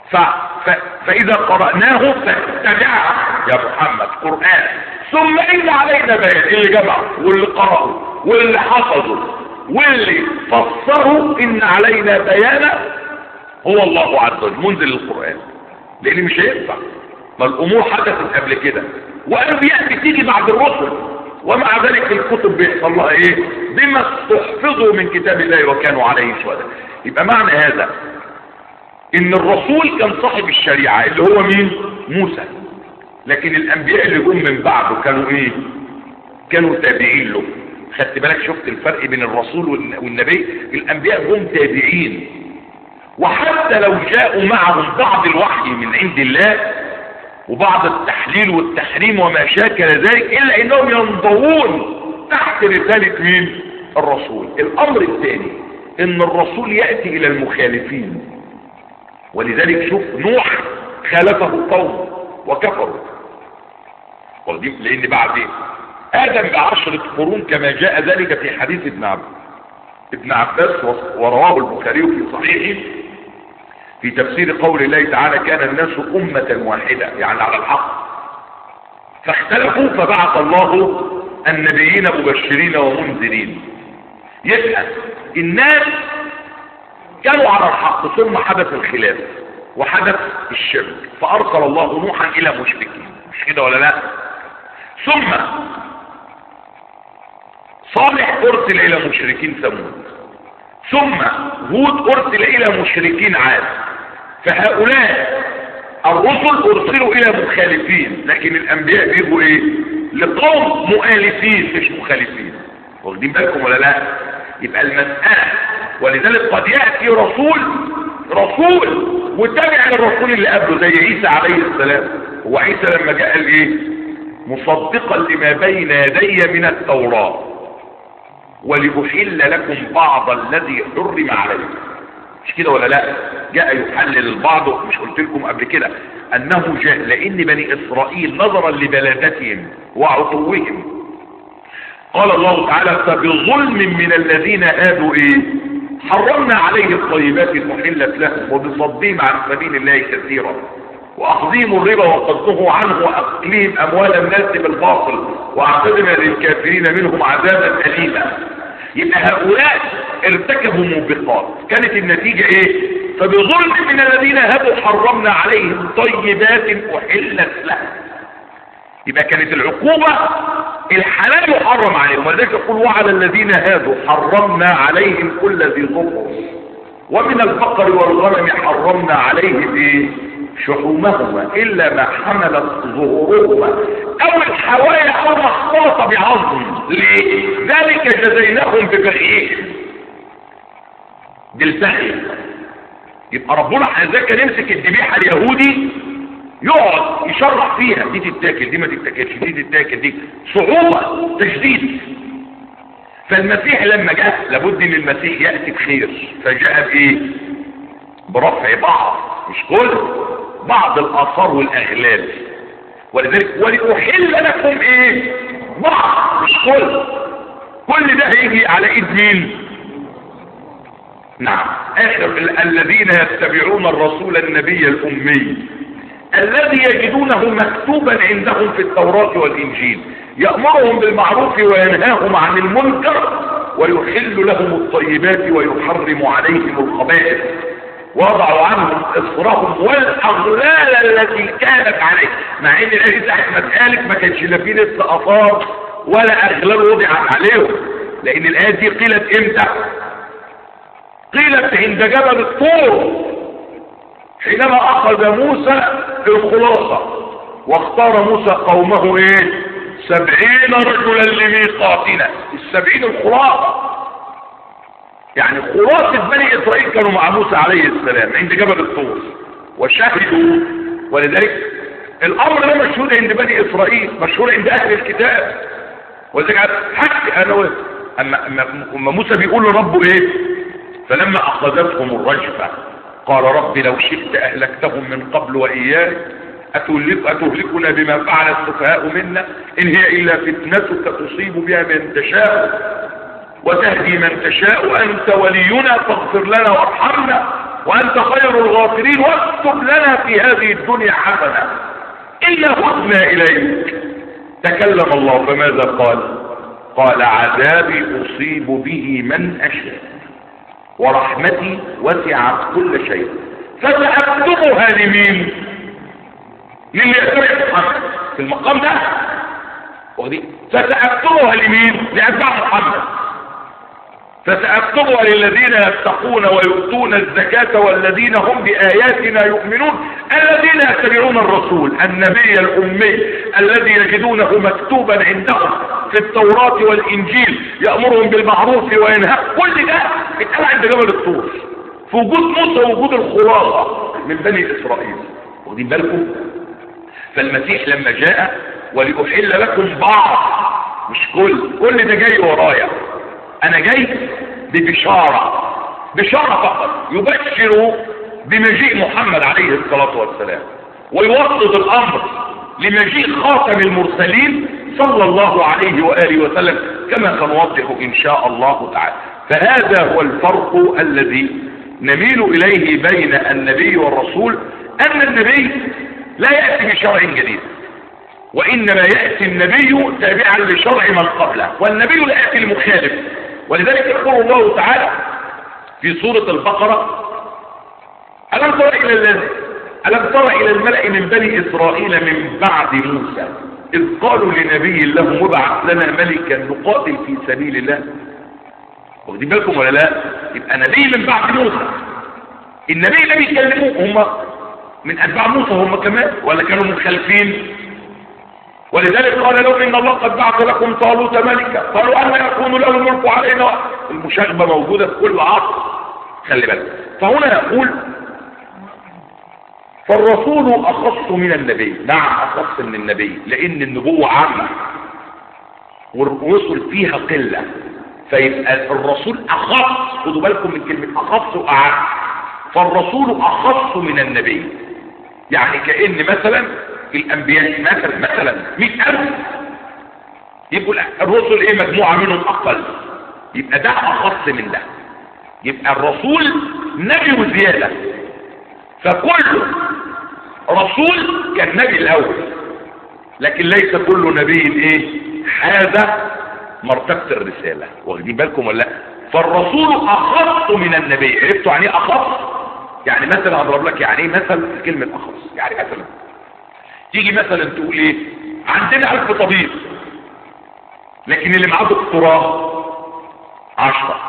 ف... ف... فإذا قرأناه فاتبعه يا محمد قرآن ثم إن علينا بيان اللي جمعه واللي قرأه واللي حفظه واللي فسره إن علينا بيانه هو الله عز وجل منزل القرآن لأن مش هينفع ما الأمور حدثت قبل كده وأنبياء بتيجي بعد الرسل ومع ذلك الكتب بيحصل لها ايه بما استحفظوا من كتاب الله وكانوا عليه شهداء يبقى معنى هذا ان الرسول كان صاحب الشريعة اللي هو مين موسى لكن الانبياء اللي جم من بعده كانوا ايه كانوا تابعين له خدت بالك شفت الفرق بين الرسول والنبي الانبياء هم تابعين وحتى لو جاءوا معهم بعض الوحي من عند الله وبعض التحليل والتحريم وما شاكل ذلك الا انهم ينضوون تحت رسالة مين الرسول الامر الثاني ان الرسول يأتي الى المخالفين ولذلك شوف نوح خالفه قوم وكفروا لان بعد ادم بعشرة قرون كما جاء ذلك في حديث ابن عباس ابن عباس ورواه البخاري في صحيحه في تفسير قول الله تعالى كان الناس أمة واحدة يعني على الحق فاختلفوا فبعث الله النبيين مبشرين ومنذرين يسأل الناس كانوا على الحق ثم حدث الخلاف وحدث الشرك فأرسل الله نوحا إلى مشركين مش كده ولا لا ثم صالح أرسل إلى مشركين ثمود ثم هود أرسل إلى مشركين عاد فهؤلاء الرسل أرسلوا إلى مخالفين لكن الأنبياء بيجوا إيه لقوم مؤالفين مش مخالفين واخدين بالكم ولا لا يبقى المسألة ولذلك قد يأتي رسول رسول وتابع للرسول اللي قبله زي عيسى عليه السلام هو عيسى لما جاء قال ايه مصدقا لما بين يدي من التوراه ولأحل لكم بعض الذي حرم عليكم مش كده ولا لا جاء يحلل البعض مش قلت لكم قبل كده انه جاء لان بني اسرائيل نظرا لبلادتهم وعطوهم قال الله تعالى فبظلم من الذين آدوا ايه حرمنا عليه الطيبات المحلت لهم وبصدهم عن سبيل الله كثيرا واخذهم الربا وقصده عنه واكلهم اموال الناس بالباطل واعتدنا للكافرين منهم عذابا اليما يبقى هؤلاء ارتكبوا موبقات كانت النتيجة ايه فبظلم من الذين هدوا حرمنا عليهم طيبات احلت لهم يبقى كانت العقوبة الحلال يحرم عليهم ولذلك يقول وعلى الذين هادوا حرمنا عليهم كل ذي ظفر ومن البقر والغنم حرمنا عليهم ايه شحومهما الا ما حملت ظهورهما او الحوايا او ما اختلط بعظم ليه ذلك جزيناهم ببغيهم بالسهل يبقى ربنا ذاك نمسك الذبيحه اليهودي يقعد يشرح فيها دي تتاكل دي ما تتاكلش دي تتاكل دي صعوبه تشديد فالمسيح لما جاء لابد ان المسيح ياتي بخير فجاء بايه برفع بعض مش كل بعض الاثار والاغلال ولذلك ولأحل لكم ايه بعض مش كل كل ده هيجي على ايد مين نعم اخر الذين يتبعون الرسول النبي الامي الذي يجدونه مكتوبا عندهم في التوراة والانجيل يأمرهم بالمعروف وينهاهم عن المنكر ويحل لهم الطيبات ويحرم عليهم الخبائث وضعوا عنهم اصرهم والاغلال التي كانت عليه مع ان الايه ساعه ما اتقالت ما كانش لا في لسه اثار ولا اغلال وضعت عليهم لان الايه دي قيلت امتى قيلت عند جبل الطور حينما اخذ موسى الخلاصه واختار موسى قومه ايه سبعين رجلا لميقاتنا السبعين الخلاصه يعني خلاصة بني إسرائيل كانوا مع موسى عليه السلام عند جبل الطور وشهدوا ولذلك الأمر ده مشهور عند بني إسرائيل مشهور عند أهل الكتاب ولذلك حتى أنا أما, أما موسى بيقول لربه إيه فلما أخذتهم الرجفة قال رب لو شئت أهلكتهم من قبل وإياك أتهلك أتهلكنا بما فعل السفهاء منا إن هي إلا فتنتك تصيب بها من تشاء وتهدي من تشاء أنت ولينا فاغفر لنا وارحمنا وانت خير الغافرين واكتب لنا في هذه الدنيا حسنة إلا هدنا إليك تكلم الله فماذا قال قال عذابي أصيب به من أشاء ورحمتي وسعت كل شيء فسأكتبها لمين للي يتبع في المقام ده ودي فسأكتبها لمين لأتباع محمد فسأكتبها للذين يتقون ويؤتون الزكاة والذين هم بآياتنا يؤمنون الذين يتبعون الرسول النبي الأمي الذي يجدونه مكتوبا عندهم في التوراة والإنجيل يأمرهم بالمعروف وينهى كل ده اتقال عند جبل الطور في وجود موسى ووجود الخلاصة من بني إسرائيل واخدين بالكم فالمسيح لما جاء ولأحل لكم بعض مش كل كل ده جاي ورايا انا جاي ببشارة بشارة فقط يبشر بمجيء محمد عليه الصلاة والسلام ويوسط الامر لمجيء خاتم المرسلين صلى الله عليه وآله وسلم كما سنوضح ان شاء الله تعالى فهذا هو الفرق الذي نميل اليه بين النبي والرسول ان النبي لا يأتي بشرع جديد وإنما يأتي النبي تابعا لشرع من قبله والنبي لا يأتي المخالف ولذلك يقول الله تعالى في سورة البقرة ألم تر إلى الذي ألم تر إلى الملأ من بني إسرائيل من بعد موسى إذ قالوا لنبي لهم ابعث لنا ملكا نقاتل في سبيل الله واخدين بالكم ولا لا يبقى نبي من بعد موسى النبي اللي بيكلموه هم من أتباع موسى هم كمان ولا كانوا مخالفين ولذلك قال لهم ان الله قد بعث لكم طالوت ملكا قالوا ان يكون له الملك علينا المشاغبه موجوده في كل عصر خلي بالك فهنا يقول فالرسول اخص من النبي نعم اخص من النبي لان النبوه عامه والرسل فيها قله فيبقى الرسول اخص خدوا بالكم من كلمه اخص واعم فالرسول اخص من النبي يعني كان مثلا الانبياء مثلا مثلا مئة الف يبقوا الرسل ايه مجموعة منهم اقل يبقى ده اخص من ده يبقى الرسول نبي وزيادة فكل رسول كان نبي الاول لكن ليس كل نبي ايه هذا مرتبة الرسالة واخدين بالكم ولا لا فالرسول اخص من النبي عرفتوا يعني ايه اخص يعني مثلا اضرب لك يعني ايه مثل كلمة اخص يعني مثلا تيجي مثلا تقول ايه عندنا الف طبيب لكن اللي معاه دكتوراه عشرة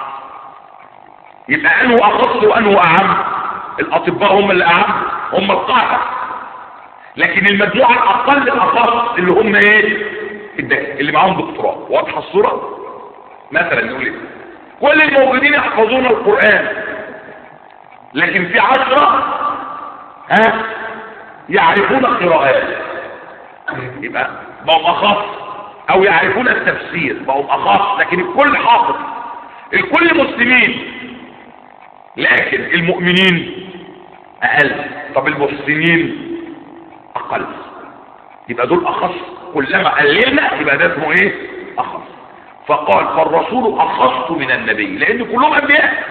يبقى انه اخص وانه اعم الاطباء هم اللي اعم هم القاعدة لكن المجموعة الاقل الاخص اللي هم ايه اللي معاهم دكتوراه واضحة الصورة مثلا نقول ايه كل الموجودين يحفظون القرآن لكن في عشرة ها يعرفون القراءات يبقى بقوا اخص او يعرفون التفسير بقوا اخص لكن الكل حافظ الكل مسلمين لكن المؤمنين اقل طب المحسنين اقل يبقى دول اخص كلما قللنا يبقى ده اسمه ايه اخص فقال فالرسول اخص من النبي لان كلهم انبياء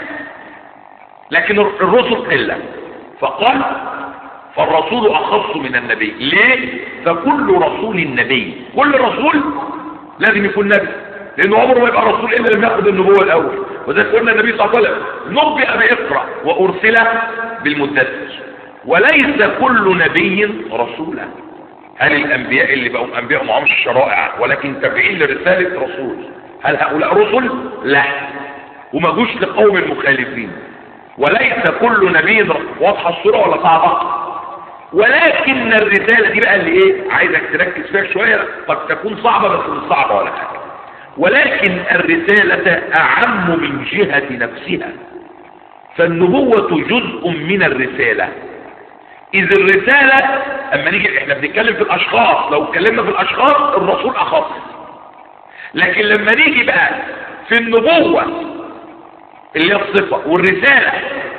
لكن الرسل قله فقال فالرسول اخص من النبي ليه فكل رسول نبي كل رسول لازم يكون نبي لانه عمره ما يبقى رسول الا لما ياخد النبوه الاول وذلك قلنا النبي صلى الله عليه وسلم نبئ باقرا وارسل بالمدثر وليس كل نبي رسولا هل الانبياء اللي بقوا انبياء معهمش الشرائع ولكن تابعين لرساله رسول هل هؤلاء رسل لا وما جوش لقوم المخالفين وليس كل نبي واضحه الصوره ولا صعبه ولكن الرسالة دي بقى اللي ايه عايزك تركز فيها شوية قد تكون صعبة بس مش صعبة ولا حاجة ولكن الرسالة اعم من جهة نفسها فالنبوة جزء من الرسالة اذ الرسالة اما نيجي احنا بنتكلم في الاشخاص لو اتكلمنا في الاشخاص الرسول اخص لكن لما نيجي بقى في النبوة اللي هي الصفة والرسالة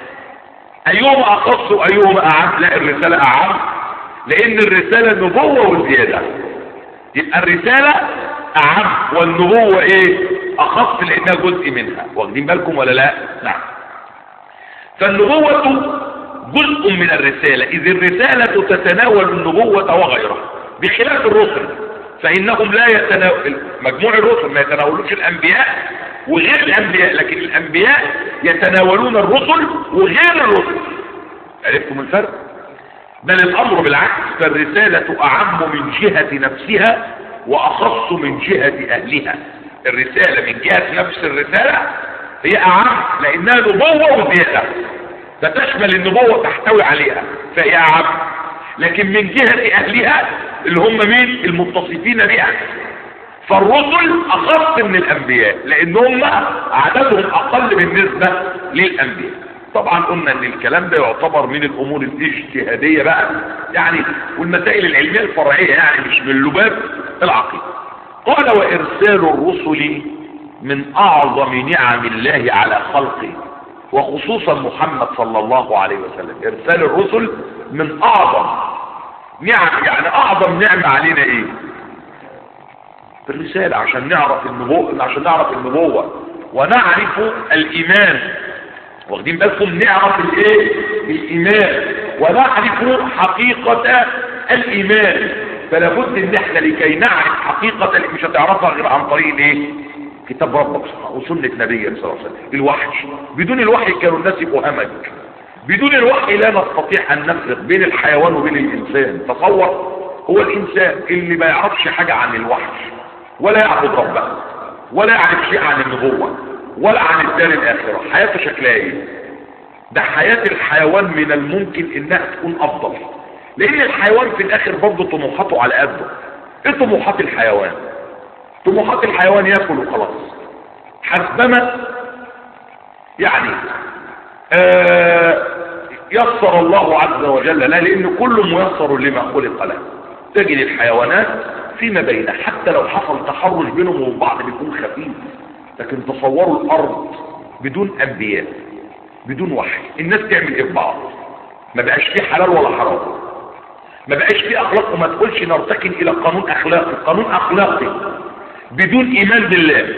ايهما اخص وايهما اعم لا الرسالة اعم لان الرسالة نبوة وزيادة يبقى الرسالة اعم والنبوة ايه اخص لانها جزء منها واخدين بالكم ولا لا نعم فالنبوة جزء من الرسالة إذ الرسالة تتناول النبوة وغيرها بخلاف الرسل فإنهم لا يتناول مجموع الرسل ما يتناولوش الأنبياء وغير الأنبياء لكن الأنبياء يتناولون الرسل وغير الرسل عرفتم الفرق بل الأمر بالعكس فالرسالة أعم من جهة نفسها وأخص من جهة أهلها الرسالة من جهة نفس الرسالة هي أعم لأنها نبوة وزيادة فتشمل النبوة تحتوي عليها فهي أعم لكن من جهة أهلها اللي هم مين المتصفين بها فالرسل أخص من الأنبياء لأن هم عددهم أقل بالنسبة للأنبياء طبعا قلنا ان الكلام ده يعتبر من الامور الاجتهادية بقى يعني والمسائل العلمية الفرعية يعني مش من لباب العقيدة قال وارسال الرسل من اعظم نعم الله على خلقه وخصوصا محمد صلى الله عليه وسلم ارسال الرسل من اعظم نعم يعني اعظم نعمة علينا ايه الرسالة عشان نعرف النبوة عشان نعرف النبوة ونعرف الايمان واخدين بالكم نعرف الايه الايمان ونعرف حقيقة الايمان فلا بد ان احنا لكي نعرف حقيقة مش هتعرفها غير عن طريق الايه كتاب ربك وسنة نبي صلى الله عليه وسلم الوحي بدون الوحي كانوا الناس يبقوا همج بدون الوحي لا نستطيع ان نفرق بين الحيوان وبين الانسان تصور هو الانسان اللي ما يعرفش حاجة عن الوحي ولا يعبد ربه ولا يعرف شيء عن النبوة ولا عن الدار الاخرة حياته شكلها ايه ده حياة الحيوان من الممكن انها تكون افضل لان الحيوان في الاخر برضه طموحاته على قده ايه طموحات الحيوان طموحات الحيوان ياكل وخلاص حسبما يعني آه يسر الله عز وجل لا لان كل ميسر لما خلق له تجد الحيوانات فيما بينه حتى لو حصل تحرش بينهم وبين بعض بيكون خفيف لكن تصوروا الارض بدون انبياء بدون وحي الناس تعمل ايه ببعض ما بقاش فيه حلال ولا حرام ما بقاش فيه اخلاق وما تقولش نرتكن الى قانون اخلاقي قانون اخلاقي بدون ايمان بالله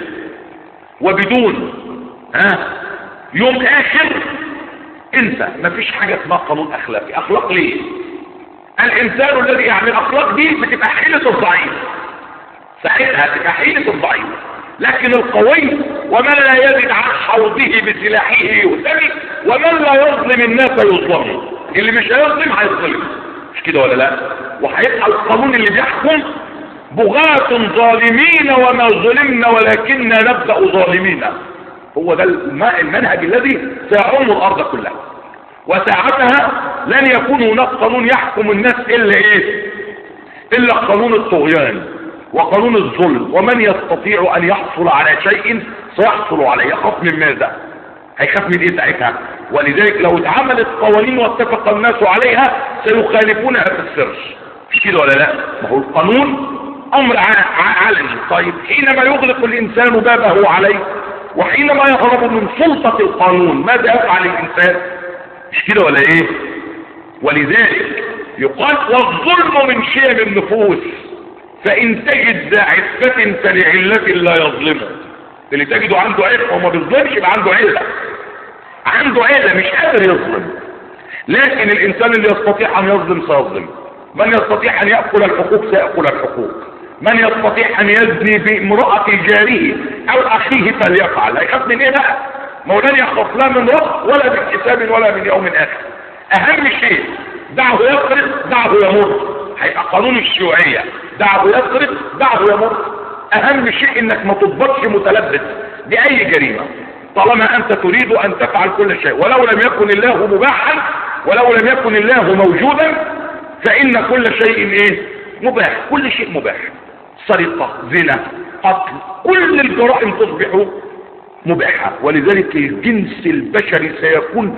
وبدون ها يوم اخر انسى ما فيش حاجة اسمها قانون اخلاقي اخلاق ليه الانسان الذي يعني الاخلاق دي بتبقى حيلة الضعيف ساعتها تبقى حيلة الضعيف لكن القوي ومن لا يزد عن حوضه بسلاحه يؤتمي ومن لا يظلم الناس يظلم اللي مش هيظلم هيظلم مش كده ولا لا وهيبقى القانون اللي بيحكم بغاة ظالمين وما ظلمنا ولكننا نبدأ ظالمين هو ده المنهج الذي سيعم الارض كلها وساعتها لن يكون هناك قانون يحكم الناس الا ايه الا قانون الطغيان وقانون الظلم ومن يستطيع ان يحصل على شيء سيحصل عليه يخاف من ماذا هيخاف من ايه ساعتها ولذلك لو اتعملت قوانين واتفق الناس عليها سيخالفونها في السر مش كده ولا لا ما هو القانون امر علني طيب حينما يغلق الانسان بابه عليه وحينما يهرب من سلطة القانون ماذا يفعل الانسان مش كده ولا ايه ولذلك يقال والظلم من شيم النفوس فان تجد ذا عفة فلعلة لا يظلمه اللي تجده عنده عفة وما بيظلمش يبقى عنده علة عنده علة مش قادر يظلم لكن الانسان اللي يستطيع ان يظلم سيظلم من يستطيع ان يأكل الحقوق سيأكل الحقوق من يستطيع ان يزني بامرأة جاره او اخيه فليفعل هيخاف من ايه بقى مولان يخاف لا من رب ولا من حساب ولا من يوم اخر اهم شيء دعه يسرق دعه يمر هيبقى قانون الشيوعية دعه يسرق دعه يمر اهم شيء انك ما تضبطش متلبس باي جريمة طالما انت تريد ان تفعل كل شيء ولو لم يكن الله مباحا ولو لم يكن الله موجودا فان كل شيء ايه مباح كل شيء مباح سرقة زنا قتل كل الجرائم تصبح مباحة ولذلك الجنس البشري سيكون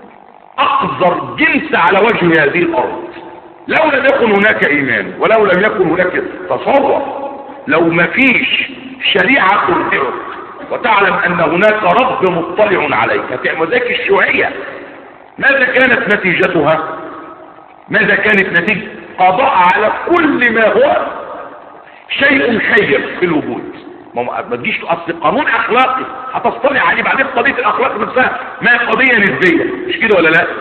اقذر جنس على وجه هذه الارض لو لم يكن هناك ايمان ولو لم يكن هناك تصور لو ما فيش شريعة ترجعك وتعلم ان هناك رب مطلع عليك ذاك الشيوعية ماذا كانت نتيجتها ماذا كانت نتيجة قضاء على كل ما هو شيء خير في الوجود ما ما تجيش اصل قانون اخلاقي هتصطلع عليه بعدين قضيه الاخلاق نفسها ما هي قضيه نسبيه مش كده ولا لا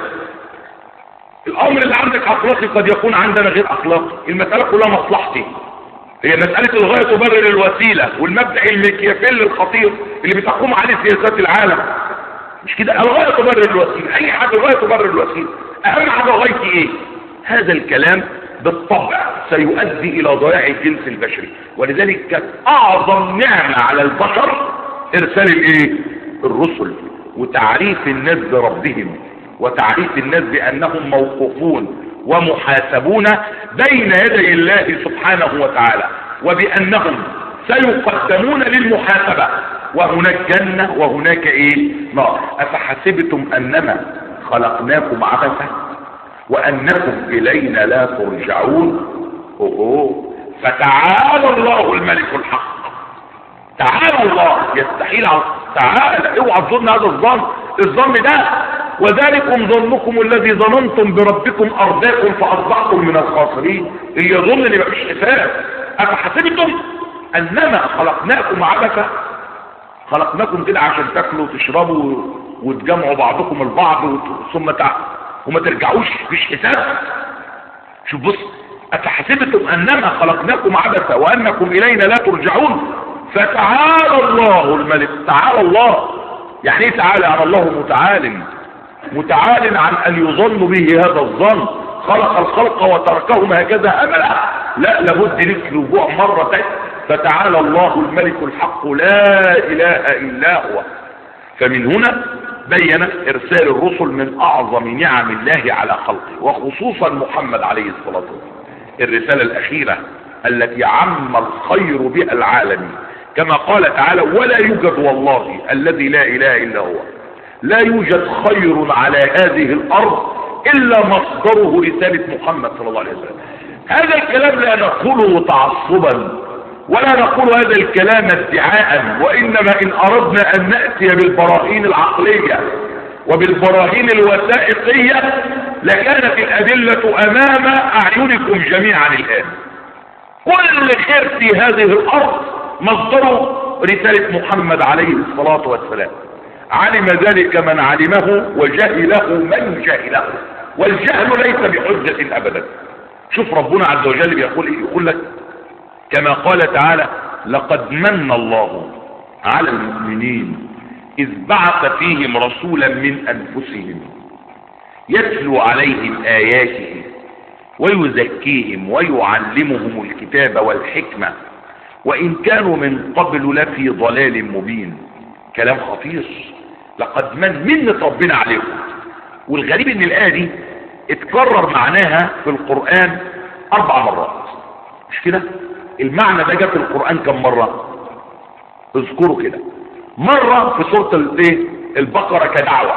الامر اللي عندك اخلاقي قد يكون عندنا غير اخلاقي المساله كلها مصلحتي هي مسألة الغاية تبرر الوسيلة والمبدأ المكيافيل الخطير اللي بتقوم عليه سياسات العالم مش كده الغاية تبرر الوسيلة اي حاجة الغاية تبرر الوسيلة اهم حاجة غايتي ايه هذا الكلام بالطبع سيؤدي الى ضياع الجنس البشري ولذلك كانت اعظم نعمة على البشر ارسال الايه الرسل وتعريف الناس بربهم وتعريف الناس بانهم موقوفون ومحاسبون بين يدي الله سبحانه وتعالى وبانهم سيقدمون للمحاسبة وهناك جنة وهناك ايه نار افحسبتم انما خلقناكم عبثا وانكم الينا لا ترجعون اوه فتعالى الله الملك الحق تعالى الله يستحيل عن... تعالى اوعى تظن هذا الظن الظن ده وذلكم ظنكم الذي ظننتم بربكم ارضاكم فاصبحتم من الخاسرين اللي يظن ان مفيش حساب افحسبتم انما خلقناكم عبثا خلقناكم كده عشان تاكلوا وتشربوا وتجمعوا بعضكم البعض ثم تع... وما ترجعوش مفيش حساب شوف بص افحسبتم انما خلقناكم عبثا وانكم الينا لا ترجعون فتعالى الله الملك تعالى الله يعني ايه تعالى يعني الله متعال متعال عن ان يظن به هذا الظن خلق الخلق وتركهم هكذا املا لا لابد لك رجوع مرة تانية فتعالى الله الملك الحق لا اله الا هو فمن هنا بين ارسال الرسل من اعظم نعم الله على خلقه وخصوصا محمد عليه الصلاة والسلام الرسالة الاخيرة التي عم الخير بها العالمين كما قال تعالى ولا يوجد والله الذي لا اله الا هو لا يوجد خير على هذه الارض الا مصدره رسالة محمد صلى الله عليه وسلم هذا الكلام لا نقوله تعصبا ولا نقول هذا الكلام ادعاء وانما ان اردنا ان نأتي بالبراهين العقلية وبالبراهين الوثائقية لكانت الادلة امام اعينكم جميعا الان كل خير في هذه الارض مصدره رسالة محمد عليه الصلاة والسلام علم ذلك من علمه وجهله من جهله والجهل ليس بحجة ابدا شوف ربنا عز وجل بيقول ايه يقول لك كما قال تعالى لقد من الله على المؤمنين اذ بعث فيهم رسولا من انفسهم يتلو عليهم اياته ويزكيهم ويعلمهم الكتاب والحكمة وإن كانوا من قبل لفي ضلال مبين كلام خطير لقد من منة ربنا عليهم والغريب ان الآية دي اتكرر معناها في القرآن أربع مرات مش كده المعنى ده جاء في القرآن كم مرة اذكروا كده مرة في سورة الايه البقرة كدعوة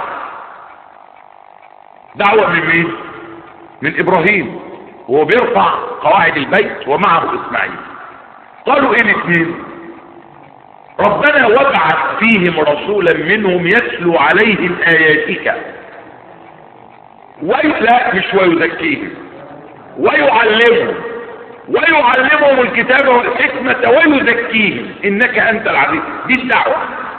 دعوة من مين من ابراهيم وهو بيرفع قواعد البيت ومعه اسماعيل قالوا ايه الاثنين ربنا وبعث فيهم رسولا منهم يتلو عليهم اياتك وي... لا مش ويزكيهم ويعلمهم ويعلمهم الكتاب والحكمة ويزكيهم انك انت العزيز دي الدعوة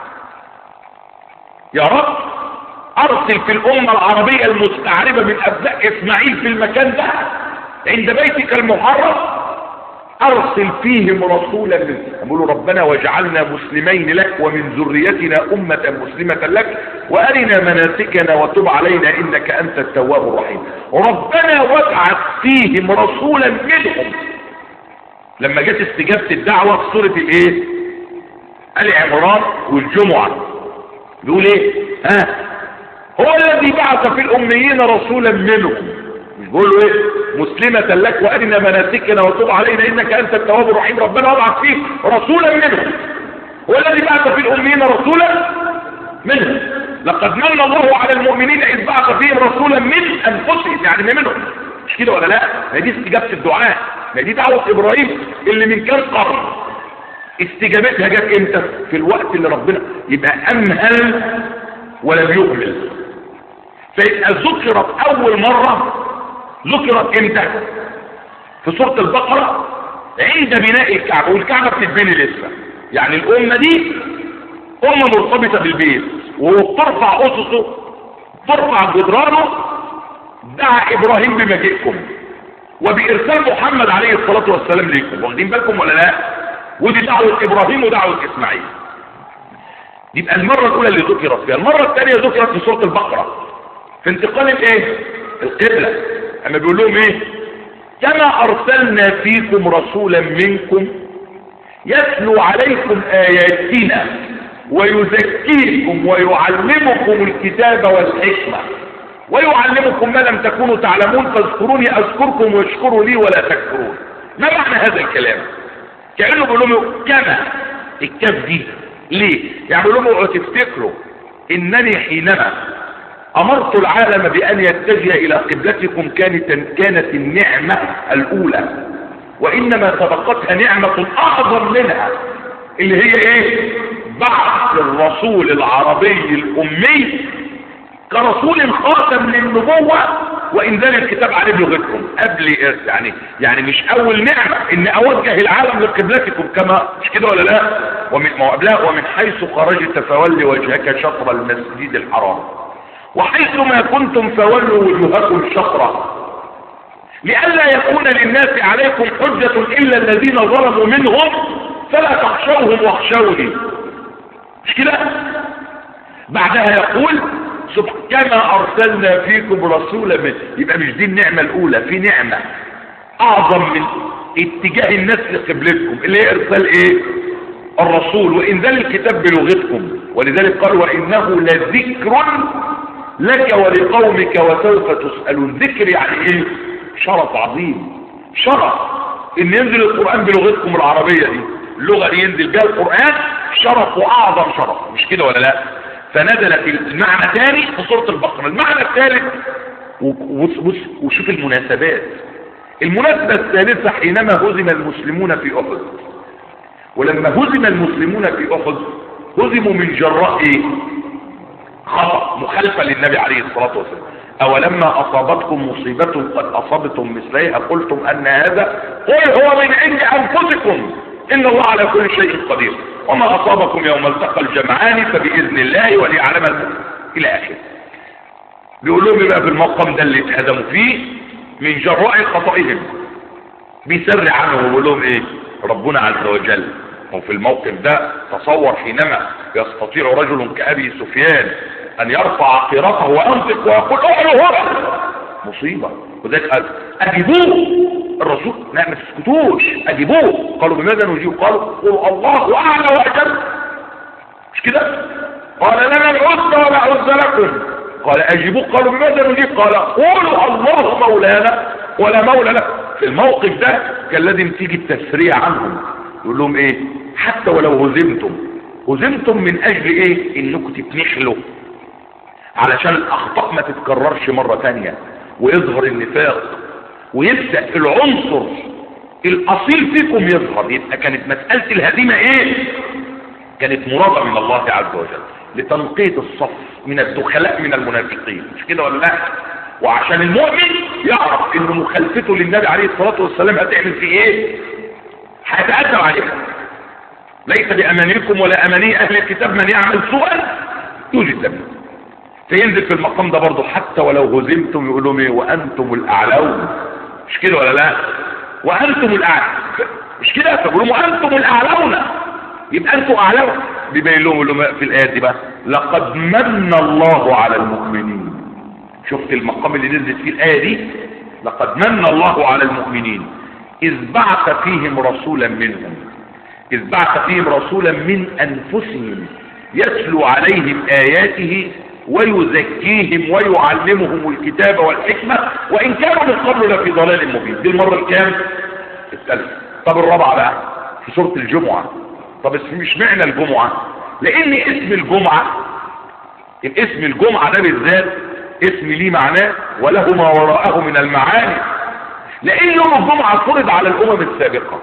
يا رب ارسل في الامة العربية المستعربة من ابناء اسماعيل في المكان ده عند بيتك المحرم ارسل فيهم رسولا منهم يقولوا ربنا واجعلنا مسلمين لك ومن ذريتنا امة مسلمة لك وارنا مناسكنا وتب علينا انك انت التواب الرحيم ربنا وابعث فيهم رسولا منهم لما جت استجابة الدعوة في سورة الايه ال عمران والجمعة بيقول ايه ها هو الذي بعث في الاميين رسولا منهم مش بيقول له ايه مسلمة لك وارنا مناسكنا وتب علينا انك انت التواب الرحيم ربنا وضع فيه رسولا منهم هو الذي بعث في الاميين رسولا منهم لقد من الله على المؤمنين اذ بعث فيهم رسولا من انفسهم يعني منهم مش كده ولا لا ما دي استجابة الدعاء ما دي دعوة ابراهيم اللي من كان قرن استجابتها جت امتى في الوقت اللي ربنا يبقى امهل ولم يهمل فيبقى ذكرت اول مرة ذكرت امتى في سورة البقرة عند بناء الكعبة والكعبة بتتبني لسه يعني الامة دي امة مرتبطة بالبيت وبترفع اسسه ترفع جدرانه دعا ابراهيم بمجيئكم وبارسال محمد عليه الصلاة والسلام ليكم واخدين بالكم ولا لا ودي دعوة ابراهيم ودعوة اسماعيل يبقى المرة الاولى اللي ذكرت فيها المرة الثانية ذكرت في سورة البقرة في انتقال الايه القبلة اما بيقول لهم ايه كما ارسلنا فيكم رسولا منكم يتلو عليكم اياتنا ويزكيكم ويعلمكم الكتاب والحكمة ويعلمكم ما لم تكونوا تعلمون فاذكروني اذكركم واشكروا لي ولا تكفرون ما معنى هذا الكلام كأنه بيقول لهم كما الكاف دي ليه يعني بيقول لهم اوعوا تفتكروا انني حينما امرت العالم بان يتجه الى قبلتكم كانت كانت النعمة الاولى وانما سبقتها نعمة اعظم منها اللي هي ايه بعث الرسول العربي الامي كرسول خاتم للنبوة وانزال الكتاب عليه بلغتكم قبل يعني يعني مش اول نعمة ان اوجه العالم لقبلتكم كما مش كده ولا لا ومن قبلها ومن حيث خرجت فول وجهك شطر المسجد الحرام وحيث ما كنتم فولوا وجوهكم شطره لئلا يكون للناس عليكم حجة الا الذين ظلموا منهم فلا تخشوهم واخشوني مش كده بعدها يقول كما ارسلنا فيكم رسولا من يبقى مش دي النعمة الاولى في نعمة اعظم من اتجاه الناس لقبلتكم اللي هي ارسال ايه الرسول وانزال الكتاب بلغتكم ولذلك قال وانه لذكر لك ولقومك وسوف تسألون ذكر يعني ايه شرف عظيم شرف ان ينزل القرآن بلغتكم العربية دي اللغة اللي ينزل بها القرآن شرف واعظم شرف مش كده ولا لا فنزل في المعنى الثاني في سورة البقرة المعنى الثالث وشوف المناسبات المناسبة الثالثة حينما هزم المسلمون في أحد ولما هزم المسلمون في أحد هزموا من جراء ايه خطأ مخالفة للنبي عليه الصلاة والسلام أولما أصابتكم مصيبة قد أصبتم مثليها قلتم أن هذا قل هو من عند أنفسكم إن الله على كل شيء قدير وما أصابكم يوم التقى الجمعان فبإذن الله وليعلم المؤمن إلى آخره بيقول لهم بقى في المقام ده اللي اتهزموا فيه من جراء خطئهم بيسر عنه ويقول لهم ايه ربنا عز وجل وفي الموقف ده تصور حينما يستطيع رجل كأبي سفيان أن يرفع عقيرته وينطق ويقول اعلوا هنا مصيبة وذلك قال أجيبوه الرسول لا ما تسكتوش أجيبوه قالوا بماذا نجيب قالوا قولوا الله أعلى وأجل مش كده قال لنا العزة ولا عز لكم قال أجيبوه قالوا بماذا نجيب قال قولوا الله مولانا ولا مولى لكم في الموقف ده كان لازم تيجي التسريع عنهم يقول لهم ايه حتى ولو هزمتم هزمتم من اجل ايه انكم تتنحلوا علشان الاخطاء ما تتكررش مرة تانية ويظهر النفاق ويبدأ العنصر الاصيل فيكم يظهر يبقى كانت مسألة الهزيمة ايه كانت مرادة من الله عز وجل لتنقية الصف من الدخلاء من المنافقين مش كده ولا لا وعشان المؤمن يعرف ان مخالفته للنبي عليه الصلاة والسلام هتعمل فيه ايه هيتأثر عليها ليس بأمانيكم ولا أماني أهل الكتاب من يعمل سوءا يوجد له فينزل في المقام ده برضه حتى ولو هزمتم يقولوا ايه وأنتم الأعلون مش كده ولا لا وأنتم الأعلون مش كده فيقولوا وأنتم الأعلون يبقى أنتم أعلون بيبين لهم يقول لهم في الآيات دي بقى لقد من الله على المؤمنين شفت المقام اللي نزلت فيه الآية دي لقد من الله على المؤمنين إذ بعث فيهم رسولا منهم إذ بعث فيهم رسولا من أنفسهم يتلو عليهم آياته ويزكيهم ويعلمهم الكتاب والحكمة وإن كانوا من قبل لفي ضلال مبين دي المرة الكام الثالثة طب الرابعة بقى في سورة الجمعة طب مش معنى الجمعة لأن اسم الجمعة الاسم الجمعة ده بالذات اسم ليه معناه وله ما وراءه من المعاني لان يوم الجمعة فرض على الامم السابقة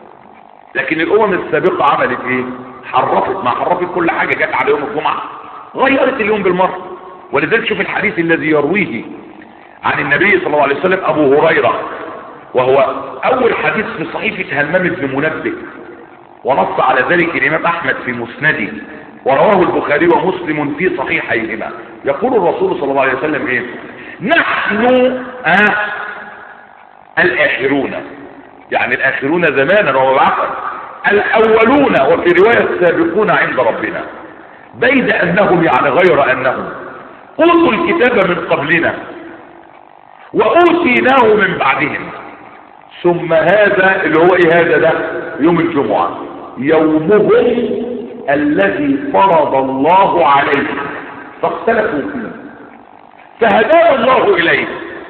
لكن الامم السابقة عملت ايه حرفت ما حرفت كل حاجة جت على يوم الجمعة غيرت اليوم بالمرة ولذلك شوف الحديث الذي يرويه عن النبي صلى الله عليه وسلم ابو هريرة وهو اول حديث في صحيفة همام بن منبه ونص على ذلك الإمام أحمد في مسنده ورواه البخاري ومسلم في صحيحيهما يقول الرسول صلى الله عليه وسلم إيه نحن آه الآخرون يعني الآخرون زمانا ومبعثا الأولون وفي رواية السابقون عند ربنا بيد أنهم يعني غير أنهم أوتوا الكتاب من قبلنا وأوتيناه من بعدهم ثم هذا اللي هو ايه هذا ده يوم الجمعة يومهم الذي فرض الله عليه فاختلفوا فيه فهداه الله إليه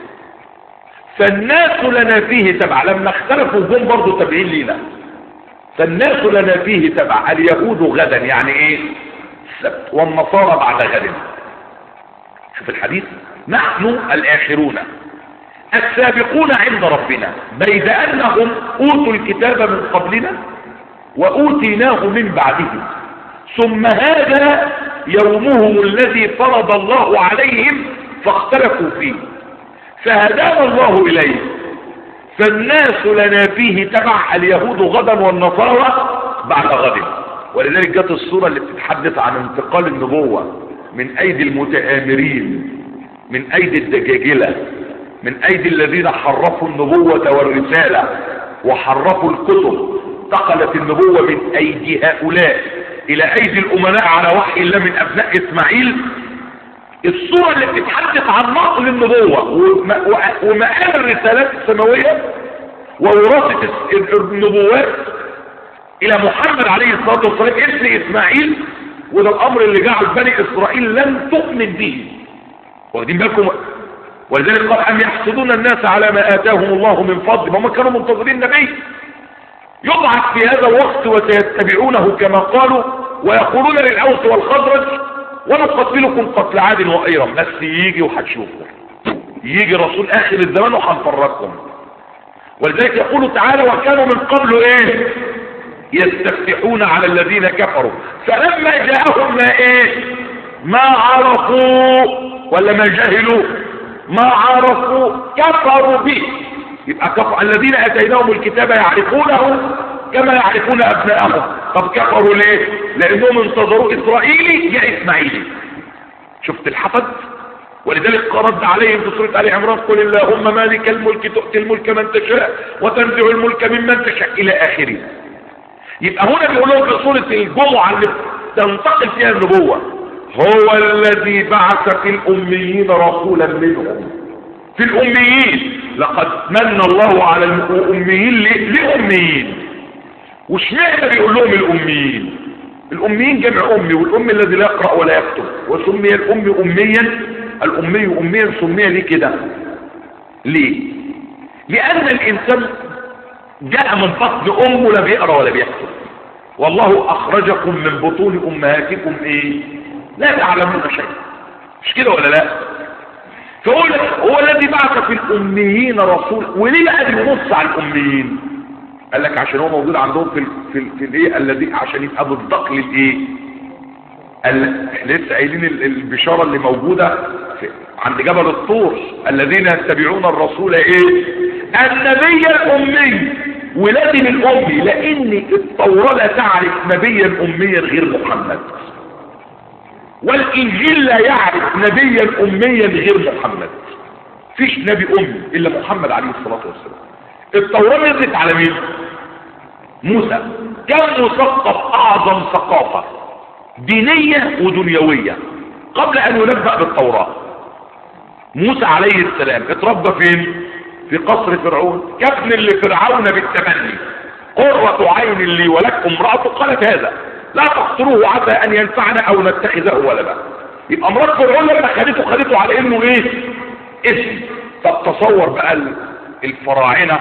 فالناس لنا فيه تبع لما اختلفوا هم برضه تابعين لنا فالناس لنا فيه تبع اليهود غدا يعني ايه السبت والنصارى بعد غد شوف الحديث نحن الآخرون السابقون عند ربنا بيد أنهم أوتوا الكتاب من قبلنا وأوتيناه من بعدهم ثم هذا يومهم الذي فرض الله عليهم فاختلفوا فيه فهدانا الله إليه فالناس لنا فيه تبع اليهود غدا والنصارى بعد غد ولذلك جت الصورة اللي بتتحدث عن انتقال النبوة من أيدي المتآمرين من أيدي الدجاجلة من أيدي الذين حرفوا النبوة والرسالة وحرفوا الكتب انتقلت النبوة من أيدي هؤلاء إلى أيدي الأمناء على وحي الله من أبناء إسماعيل الصورة اللي بتتحدث عن نقل النبوة ومآل الرسالات السماوية ووراثة النبوات إلى محمد عليه الصلاة والسلام ابن إسماعيل وده الأمر اللي جعل بني إسرائيل لم تؤمن به واخدين بالكم ولذلك قال أم يحسدون الناس على ما آتاهم الله من فضل هم كانوا منتظرين النبي يبعث في هذا الوقت وسيتبعونه كما قالوا ويقولون للأوس والخضرج ونقتلكم قتل عاد وأيرم بس يجي وهتشوفوا يجي رسول آخر الزمان وهنفرقكم ولذلك يقول تعالى وكانوا من قبل ايه يستفتحون على الذين كفروا فلما جاءهم ما ايه ما عرفوا ولا ما جهلوا ما عرفوا كفروا به يبقى كفر الذين اتيناهم الكتاب يعرفونه كما يعرفون ابنائهم طب كفروا ليه لانهم انتظروا اسرائيلي يا اسماعيلي شفت الحفظ ولذلك رد عليهم في سوره ال عمران قل اللهم مالك الملك تؤتي الملك من تشاء وتنزع الملك ممن تشاء الى اخره يبقى هنا بيقول لهم في سوره الجمعه اللي تنتقل فيها النبوه هو الذي بعث في الاميين رسولا منهم في الاميين لقد من الله على الاميين لاميين واشمعنى بيقول لهم الاميين الاميين جمع امي والامي الذي لا يقرا ولا يكتب وسمي الامي اميا الامي اميا سمي ليه كده ليه لان الانسان جاء من فصل امه لا بيقرا ولا بيكتب والله اخرجكم من بطون امهاتكم ايه لا تعلمون شيء مش كده ولا لا فقول هو الذي بعث في الاميين رسول وليه بقى بيبص على الاميين قال لك عشان هو موجود عندهم في ال في ال في الايه الذي عشان يبقى بالضق للايه قال لسه قايلين البشاره اللي موجوده في عند جبل الطور الذين يتبعون الرسول ايه النبي الامي ولازم الامي لان التوراه لا تعرف نبيا اميا غير محمد والانجيل لا يعرف نبيا اميا غير محمد فيش نبي امي الا محمد عليه الصلاه والسلام التوراه نزلت على مين موسى كان مثقف اعظم ثقافه دينيه ودنيويه قبل ان ينبأ بالتوراه موسى عليه السلام اتربى فين في قصر فرعون كابن لفرعون بالتمني قرة عين لي ولك امرأته قالت هذا لا تقتلوه عسى ان ينفعنا او نتخذه ولدا يبقى امرأة فرعون لما خدته خدته على انه ايه اسم طب تصور بقى الفراعنة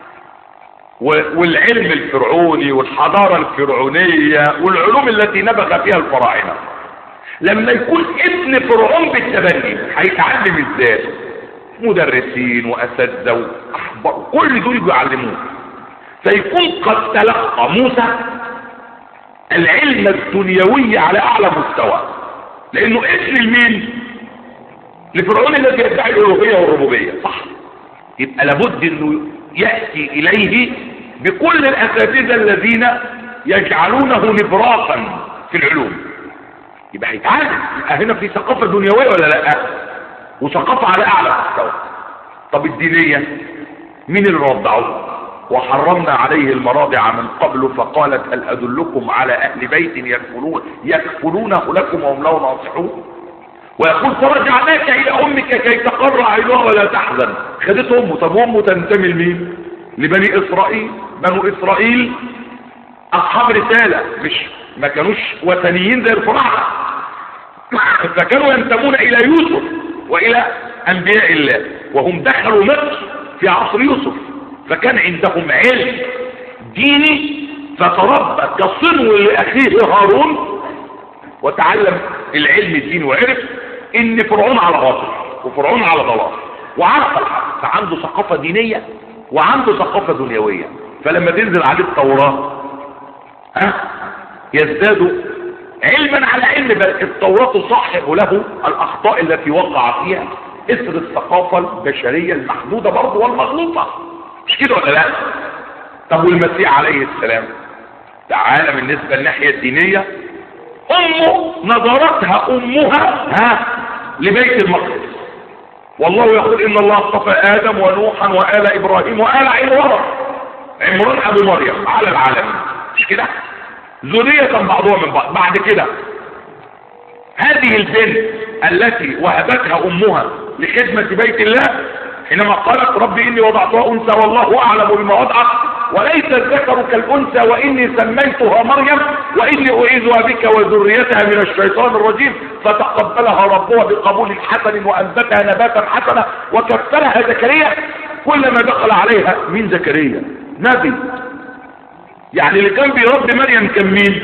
والعلم الفرعوني والحضارة الفرعونية والعلوم التي نبغ فيها الفراعنة لما يكون ابن فرعون بالتبني هيتعلم ازاي مدرسين واساتذه واحبار كل دول يجوا يعلموه فيكون قد تلقى موسى العلم الدنيوي على اعلى مستوى لانه ابن لمين لفرعون الذي يدعي الالوهيه والربوبيه صح يبقى لابد انه ياتي اليه بكل الاساتذه الذين يجعلونه نبراقا في العلوم يبقى هيتعلم يبقى هنا في ثقافة دنيوية ولا لا وثقافة على اعلى مستوى طب الدينية مين اللي رضعه وحرمنا عليه المراضع من قبل فقالت هل ادلكم على اهل بيت يكفلون يكفلونه لكم وهم له ناصحون ويقول فرجعناك الى امك كي تقر عينها ولا تحزن خدت امه طب امه تنتمي لمين لبني اسرائيل بنو اسرائيل اصحاب رسالة مش ما كانوش وثنيين زي الفراعنه فكانوا ينتمون الى يوسف والى انبياء الله وهم دخلوا مصر في عصر يوسف فكان عندهم علم ديني فتربى كصنو لاخيه هارون وتعلم العلم الديني وعرف ان فرعون على باطل وفرعون على ضلال وعرف الحق فعنده ثقافة دينية وعنده ثقافة دنيوية فلما تنزل عليه التوراة ها يزداد علما على علم بل التوراة تصحح له الاخطاء التي وقع فيها اثر الثقافة البشرية المحدودة برضه والمغلوطة مش كده ولا لا طب والمسيح عليه السلام تعالى بالنسبة للناحية الدينية امه نظرتها امها ها لبيت المقدس والله يقول ان الله اصطفى ادم ونوحا وآل ابراهيم وآل عمران عمران ابو مريم على العالمين مش كده ذرية بعضها من بعض بعد كده هذه البنت التي وهبتها امها لخدمة بيت الله حينما قالت ربي اني وضعتها انثى والله اعلم بما وضعت وليس الذكر كالانثى واني سميتها مريم واني اعيذها بك وذريتها من الشيطان الرجيم فتقبلها ربها بقبول حسن وانبتها نباتا حسنا وكفلها زكريا كلما دخل عليها من زكريا نبي يعني اللي كان بيربي مريم كان مين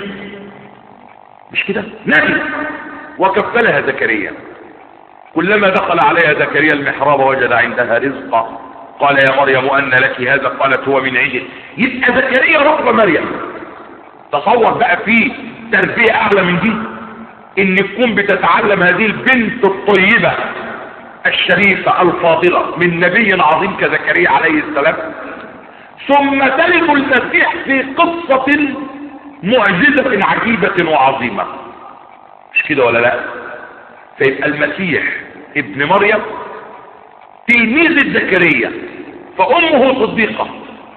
مش كده نبي وكفلها زكريا كلما دخل عليها زكريا المحراب وجد عندها رزقا قال يا مريم أن لك هذا قالت هو من عندي يبقى زكريا رب مريم تصور بقى في تربية أعلى من دي إن تكون بتتعلم هذه البنت الطيبة الشريفة الفاضلة من نبي عظيم كزكريا عليه السلام ثم تلد المسيح في قصة معجزة عجيبة وعظيمة مش كده ولا لا فيبقى المسيح ابن مريم تلميذ زكريا فأمه صديقة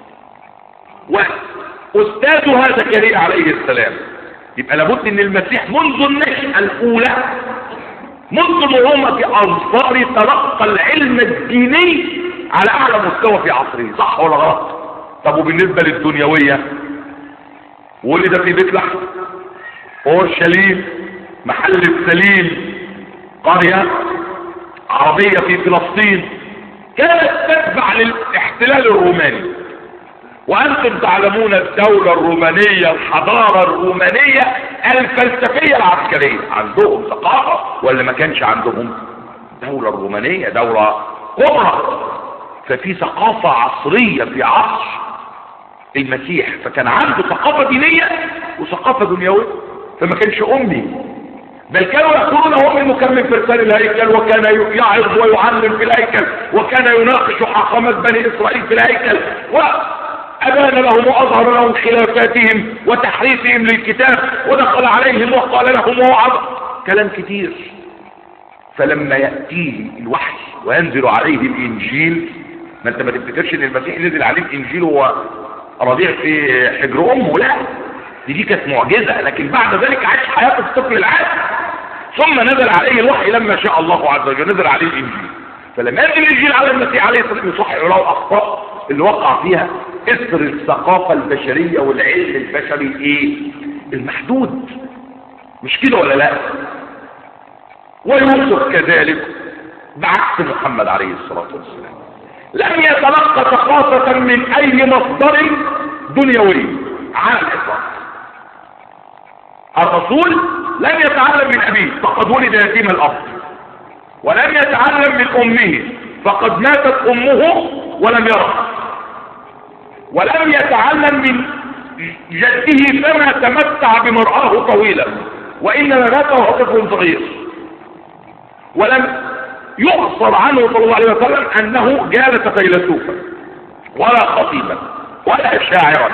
وأستاذها زكريا عليه السلام يبقى لابد ان المسيح منذ النشأة الأولى منذ نعومة أظفار تلقى العلم الديني على أعلى مستوى في عصره صح ولا غلط طب وبالنسبة للدنيوية ولد في بيت لحم اورشليم محل السليم قرية عربية في فلسطين كانت تتبع للاحتلال الروماني وانتم تعلمون الدولة الرومانية الحضارة الرومانية الفلسفية العسكرية عندهم ثقافة ولا ما كانش عندهم دولة الرومانية دولة كبرى ففي ثقافة عصرية في عصر المسيح فكان عنده ثقافة دينية وثقافة دنيوية فما كانش امي بل كانوا يقولون هو من مكمل فرسان الهيكل وكان يعظ ويعلم في الهيكل وكان يناقش حاخامات بني اسرائيل في الهيكل وابان لهم واظهر لهم خلافاتهم وتحريفهم للكتاب ودخل عليهم وقال لهم ووعظ كلام كتير فلما يأتيه الوحي وينزل عليه الانجيل ما انت ما تفتكرش ان المسيح نزل عليه الانجيل وهو رضيع في حجر امه لا دي دي كانت معجزة لكن بعد ذلك عاش حياة الطفل العادي ثم نزل عليه الوحي لما شاء الله عز وجل نزل عليه الانجيل فلما ينزل الانجيل على المسيح عليه الصلاه والسلام يصحح له الاخطاء اللي وقع فيها اثر الثقافه البشريه والعلم البشري ايه المحدود مش كده ولا لا ويوسف كذلك بعكس محمد عليه الصلاه والسلام لم يتلقى ثقافه من اي مصدر دنيوي على الاطلاق الرسول لم يتعلم من أبيه فقد ولد يتيم الأب ولم يتعلم من أمه فقد ماتت أمه ولم يرى ولم يتعلم من جده فما تمتع بمرآه طويلا وإنما مات وهو طفل صغير ولم يقصر عنه صلى الله عليه وسلم أنه جالس فيلسوفا ولا خطيبا ولا شاعرا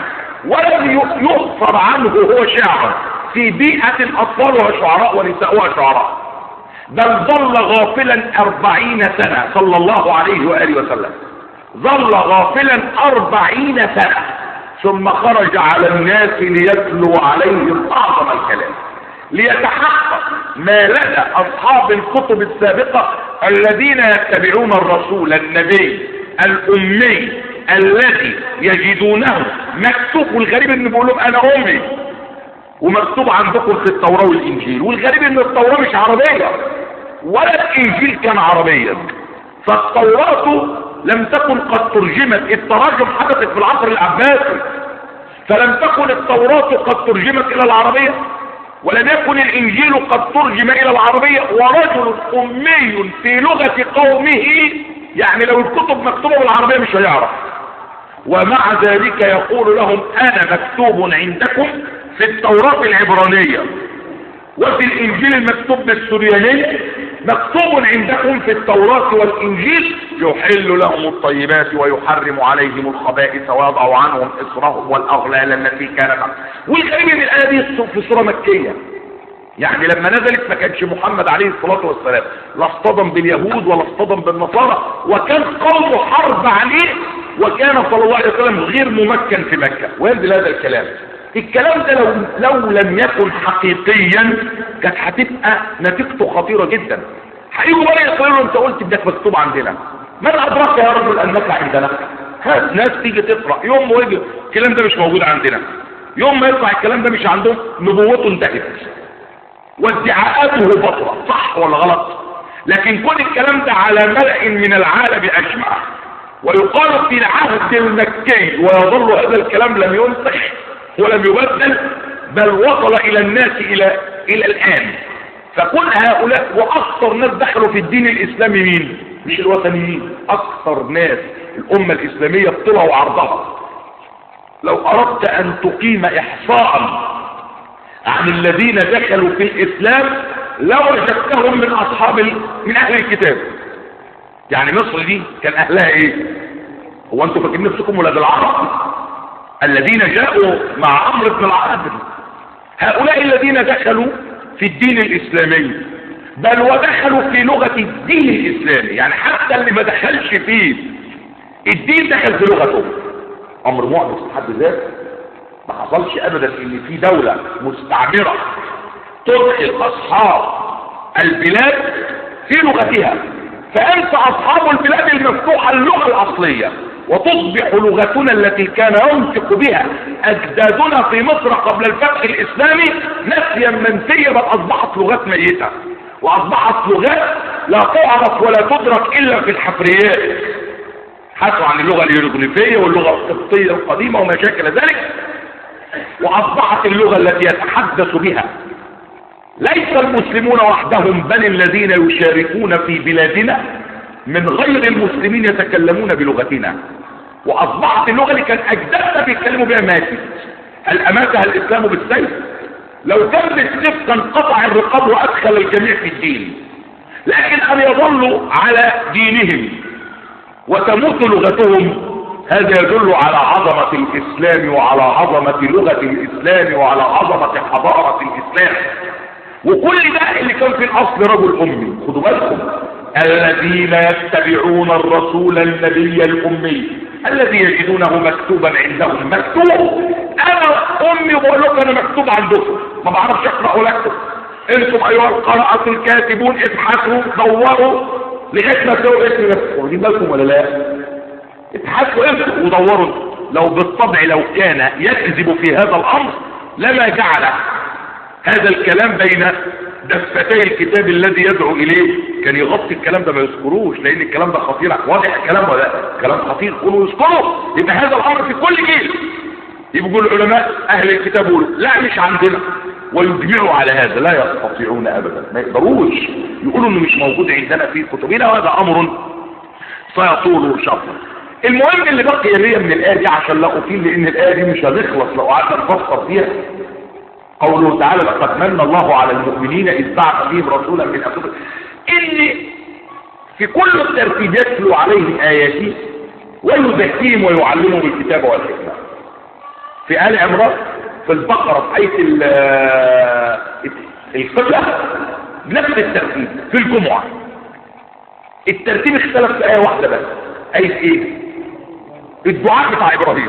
ولم يؤثر عنه هو شاعر في بيئة أطفالها شعراء ونساؤها شعراء بل ظل غافلا أربعين سنة صلى الله عليه وآله وسلم ظل غافلا أربعين سنة ثم خرج على الناس ليتلو عليهم أعظم الكلام ليتحقق ما لدى أصحاب الكتب السابقة الذين يتبعون الرسول النبي الأمي الذي يجدونه مكتوب والغريب ان بيقول لهم انا امي ومكتوب عندكم في التوراة والانجيل والغريب ان التوراة مش عربية ولا الانجيل كان عربيا فالتوراة لم تكن قد ترجمت التراجم حدثت في العصر العباسي فلم تكن التوراة قد ترجمت الى العربية ولم يكن الانجيل قد ترجم الى العربية ورجل امي في لغة قومه يعني لو الكتب مكتوبة بالعربية مش هيعرف ومع ذلك يقول لهم انا مكتوب عندكم في التوراة العبرانية وفي الانجيل المكتوب بالسريانية مكتوب عندكم في التوراة والانجيل يحل لهم الطيبات ويحرم عليهم الخبائث ويضع عنهم اصرهم والاغلال التي كانت والغريب ان الايه دي في سوره مكيه يعني لما نزلت ما كانش محمد عليه الصلاة والسلام لا اصطدم باليهود ولا اصطدم بالنصارى وكان قومه حرب عليه وكان صلى الله عليه وسلم غير ممكن في مكة وينزل هذا الكلام الكلام ده لو, لو لم يكن حقيقيا كانت هتبقى نتيجته خطيرة جدا هيجوا بقى يقولوا انت قلت انك مكتوب عندنا من ادراك يا رجل انك عندنا هات ناس تيجي تقرا يوم ما يجي الكلام ده مش موجود عندنا يوم ما يطلع الكلام ده مش عندهم نبوته انتهت وادعاءاته بطلة صح ولا غلط لكن كل الكلام ده على ملأ من العالم اجمع ويقال في العهد المكي ويظل هذا الكلام لم ينسخ ولم يبدل بل وصل الى الناس الى الى الان فكل هؤلاء واكثر ناس دخلوا في الدين الاسلامي مين مش الوثنيين اكثر ناس الامة الاسلامية طلعوا عرضها لو اردت ان تقيم احصاء عن الذين دخلوا في الاسلام لوجدتهم من اصحاب ال... من اهل الكتاب يعني مصر دي كان اهلها ايه هو انتوا فاكرين نفسكم ولاد العرب الذين جاءوا مع عمرو بن العاص هؤلاء الذين دخلوا في الدين الاسلامي بل ودخلوا في لغة الدين الاسلامي يعني حتى اللي ما دخلش فيه الدين دخل في لغته امر معجز في حد ذاته ما حصلش ابدا ان في دولة مستعمرة تدخل اصحاب البلاد في لغتها فانت اصحاب البلاد المفتوحة اللغة الاصلية وتصبح لغتنا التي كان ينطق بها اجدادنا في مصر قبل الفتح الاسلامي نسيا منسيا بل اصبحت لغات ميتة واصبحت لغات لا تعرف ولا تدرك الا في الحفريات حثوا عن اللغة الهيروغليفية واللغة القبطية القديمة وما شاكل ذلك واصبحت اللغة التي يتحدث بها ليس المسلمون وحدهم بل الذين يشاركون في بلادنا من غير المسلمين يتكلمون بلغتنا واصبحت اللغة اللي كان اجدادنا بيتكلموا بها ماتت هل اماتها الاسلام بالسيف لو كان بالسيف كان قطع الرقاب وادخل الجميع في الدين لكن ان يظلوا على دينهم وتموت لغتهم هذا يدل على عظمة الاسلام وعلى عظمة لغة الاسلام وعلى عظمة حضارة الاسلام وكل ده اللي كان في الاصل رجل امي خدوا بالكم الذين يتبعون الرسول النبي الامي الذي يجدونه مكتوبا عندهم مكتوب انا امي بقول لكم انا مكتوب عندكم ما بعرفش اقرا لكم انتم ايها القراءة الكاتبون ابحثوا دوروا لغايه ما تلاقوا اسم نفسكم واخدين بالكم ولا لا ابحثوا انتم ودوروا لو بالطبع لو كان يكذب في هذا الامر لما جعل هذا الكلام بين دفتي الكتاب الذي يدعو اليه كان يغطي الكلام ده ما يذكروش لان الكلام ده خطير واضح الكلام ولا كلام خطير كونوا يذكروا يبقى هذا الامر في كل جيل يبقوا العلماء اهل الكتاب يقولوا لا مش عندنا ويجمعوا على هذا لا يستطيعون ابدا ما يقدروش يقولوا انه مش موجود عندنا في كتبنا وهذا امر سيطول شرحه المهم اللي بقي ليا من الايه دي عشان لا اطيل لان الايه دي مش هنخلص لو قعدنا نفكر فيها قوله تعالى لقد من الله على المؤمنين اذ بعث فيهم رسولا من انفسهم ان في كل الترتيب يتلو عليهم اياته ويزكيهم ويعلمهم الكتاب والحكمه في آل عمران في البقرة في آية القبلة بنفس الترتيب في الجمعة الترتيب اختلف في آية واحدة بس آية ايه الدعاء بتاع إبراهيم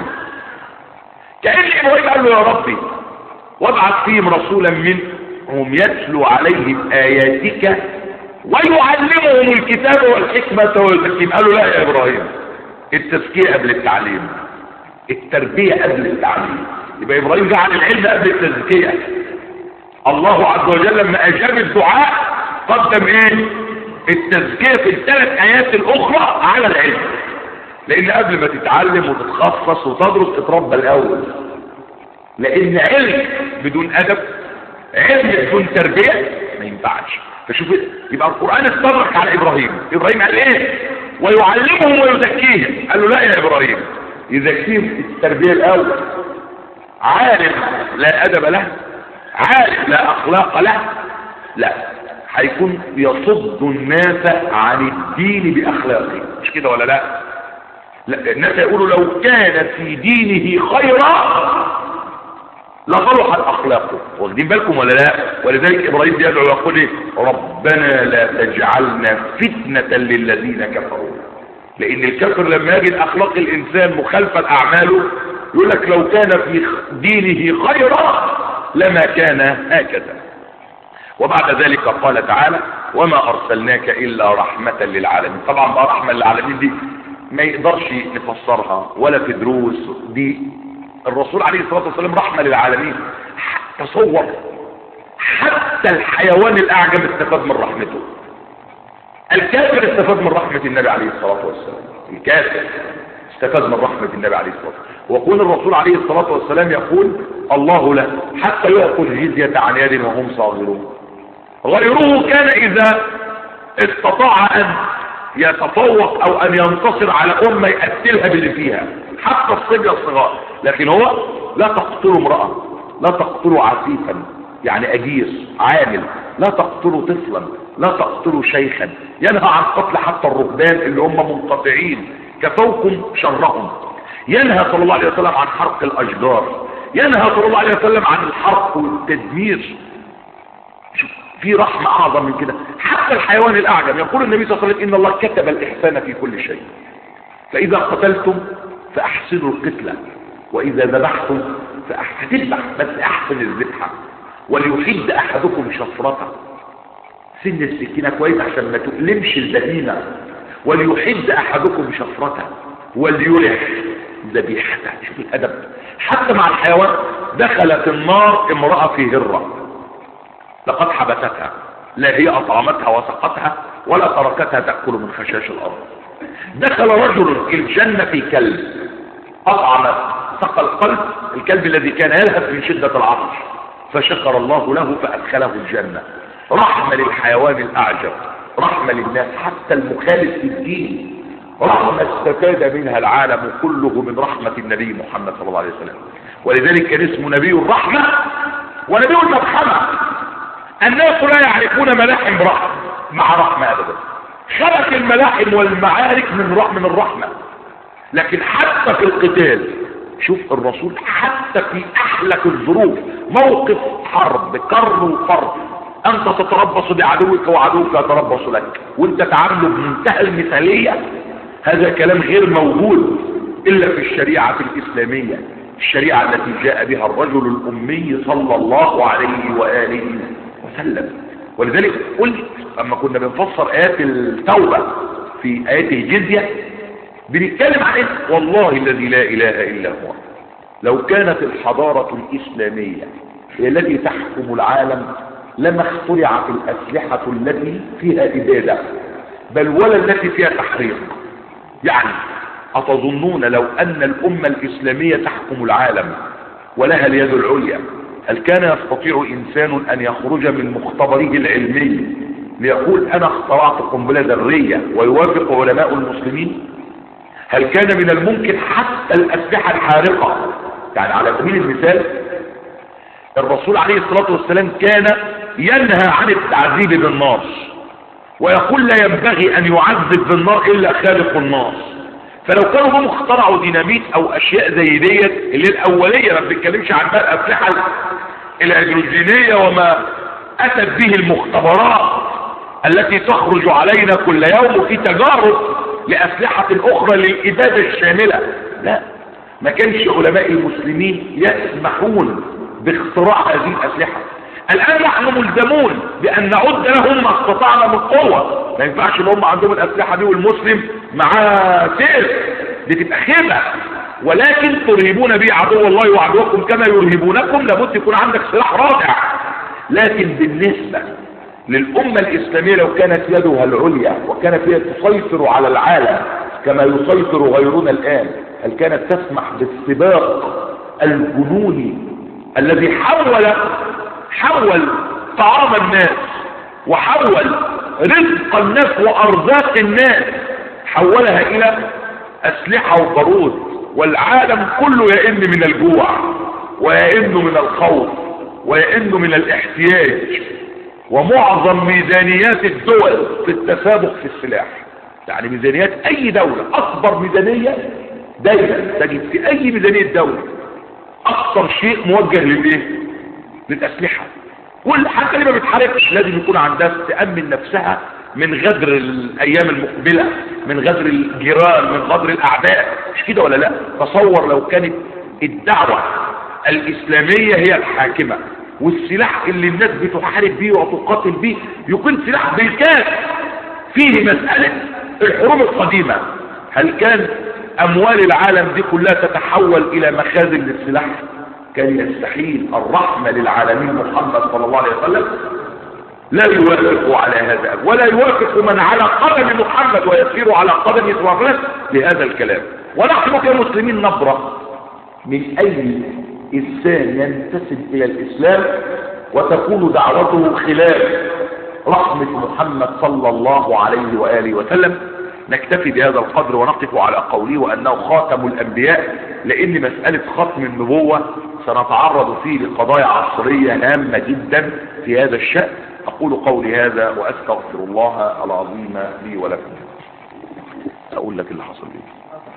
كأن إبراهيم قال له يا ربي وابعث فيهم رسولا منهم يتلو عليهم آياتك ويعلمهم الكتاب والحكمة والحكيم قالوا لا يا إبراهيم التزكية قبل التعليم التربية قبل التعليم يبقى إبراهيم جعل العلم قبل التزكية الله عز وجل لما أجاب الدعاء قدم إيه التزكية في الثلاث آيات الأخرى على العلم لأن قبل ما تتعلم وتتخصص وتدرس اتربى الأول لأن علم بدون أدب علم بدون تربية ما ينفعش فشوف يبقى القرآن استدرك على إبراهيم إبراهيم قال إيه ويعلمهم ويزكيهم قال له لا يا إبراهيم يزكيهم التربية الأول عالم لا أدب له عالم لا أخلاق له لا هيكون يصد الناس عن الدين بأخلاقه مش كده ولا لا لا الناس يقولوا لو كان في دينه خيرا لصلحت اخلاقه واخدين بالكم ولا لا ولذلك ابراهيم بيدعو ويقول ايه ربنا لا تجعلنا فتنة للذين كفروا لان الكفر لما يجد اخلاق الانسان مخالفة لاعماله يقول لك لو كان في دينه خيرا لما كان هكذا وبعد ذلك قال تعالى وما ارسلناك الا رحمة للعالمين طبعا بقى رحمة للعالمين دي ما يقدرش نفسرها ولا في دروس دي الرسول عليه الصلاة والسلام رحمة للعالمين تصور حتى الحيوان الاعجب استفاد من رحمته الكافر استفاد من رحمة النبي عليه الصلاة والسلام الكافر استفاد من رحمة النبي عليه الصلاة والسلام ويقول الرسول عليه الصلاة والسلام يقول الله له حتى يأخذ جزية عن يد وهم صاغرون غيره كان إذا استطاع أن يتفوق أو أن ينتصر على أمة يقتلها باللي فيها حتى الصبية الصغار لكن هو لا تقتلوا امرأة لا تقتلوا عفيفا يعني أجير عامل لا تقتلوا طفلا لا تقتلوا شيخا ينهى عن قتل حتى الرهبان اللي هم منقطعين كفوكم شرهم ينهى صلى الله عليه وسلم عن حرق الأشجار ينهى صلى الله عليه وسلم عن الحرق والتدمير شوف في رحمة أعظم من كده حتى الحيوان الأعجم يقول النبي صلى الله عليه وسلم إن الله كتب الإحسان في كل شيء فإذا قتلتم فأحسنوا القتلة وإذا ذبحتم فأحتذبح بس أحسن الذبحة وليحد أحدكم شفرته سن السكينة كويس عشان ما تؤلمش البهيمة وليحد أحدكم شفرته وليرح ذبيحته شوف الأدب حتى مع الحيوان دخلت النار امرأة في هرة لقد حبستها لا هي أطعمتها وسقتها ولا تركتها تأكل من خشاش الأرض دخل رجل الجنة في كلب أطعم سقى القلب الكلب الذي كان يلهث من شدة العطش فشكر الله له فأدخله الجنة رحمة للحيوان الأعجب رحمة للناس حتى المخالف في الدين رحمة استفاد منها العالم كله من رحمة النبي محمد صلى الله عليه وسلم ولذلك كان اسمه نبي الرحمة ونبي المرحمة الناس لا يعرفون ملاحم رحمة مع رحمة أبدا خلق الملاحم والمعارك من رحمة من الرحمة لكن حتى في القتال شوف الرسول حتى في أحلك الظروف موقف حرب كر وفر أنت تتربص بعدوك وعدوك يتربص لك وانت تعامله بمنتهى المثالية هذا كلام غير موجود إلا في الشريعة الإسلامية الشريعة التي جاء بها الرجل الأمي صلى الله عليه وآله وسلم ولذلك قلت لما كنا بنفسر آيات التوبة في آيات الجزية بنتكلم عن إيه؟ والله الذي لا إله إلا هو لو كانت الحضارة الإسلامية هي التي تحكم العالم لما اخترعت الأسلحة التي فيها إبادة بل ولا التي فيها تحريق يعني أتظنون لو أن الأمة الإسلامية تحكم العالم ولها اليد العليا هل كان يستطيع إنسان أن يخرج من مختبره العلمي ليقول أنا اخترعت قنبلة ذرية ويوافق علماء المسلمين هل كان من الممكن حتى الأسلحة الحارقة يعني على سبيل المثال الرسول عليه الصلاة والسلام كان ينهى عن التعذيب بالنار ويقول لا ينبغي أن يعذب بالنار إلا خالق النار فلو كانوا هم اخترعوا ديناميت او اشياء زي ديت اللي الاوليه ما بنتكلمش عن بقى الاسلحه الهيدروجينيه وما اتت به المختبرات التي تخرج علينا كل يوم في تجارب لاسلحه اخرى للاباده الشامله لا ما كانش علماء المسلمين يسمحون باختراع هذه الاسلحه الان نحن ملزمون بان نعد لهم ما استطعنا من قوه ما ينفعش ان هم عندهم الاسلحه دي والمسلم معاه سيف دي تبقى خيبه ولكن ترهبون به عدو الله وعدوكم كما يرهبونكم لابد يكون عندك سلاح رادع لكن بالنسبه للامه الاسلاميه لو كانت يدها العليا وكانت هي تسيطر على العالم كما يسيطر غيرنا الان هل كانت تسمح بالسباق الجنوني الذي حول حول طعام الناس وحول رزق الناس وارزاق الناس حولها الى اسلحة وبارود والعالم كله يئن من الجوع ويئن من الخوف ويئن من الاحتياج ومعظم ميزانيات الدول في التسابق في السلاح يعني ميزانيات اي دولة اكبر ميزانية دايما تجد في اي ميزانية دولة اكثر شيء موجه للايه للاسلحة كل حتى اللي ما بتحاربش لازم يكون عندها تأمن نفسها من غدر الايام المقبلة من غدر الجيران من غدر الاعداء مش كده ولا لا تصور لو كانت الدعوة الاسلامية هي الحاكمة والسلاح اللي الناس بتحارب بيه وتقاتل بيه يكون سلاح بالكاس فيه مسألة الحروب القديمة هل كان اموال العالم دي كلها تتحول الى مخازن للسلاح كان يستحيل الرحمة للعالمين محمد صلى الله عليه وسلم لا يوافق على هذا ولا يوافق من على قدم محمد ويسير على قدم إسرائيل بهذا الكلام ونحن كمسلمين نبرأ من أي إنسان ينتسب إلى الإسلام وتكون دعوته خلاف رحمة محمد صلى الله عليه وآله وسلم نكتفي بهذا القدر ونقف على قوله وأنه خاتم الأنبياء لأن مسألة ختم النبوة سنتعرض فيه لقضايا عصرية هامة جدا في هذا الشأن أقول قولي هذا وأستغفر الله العظيم لي ولكم أقول لك اللي حصل لي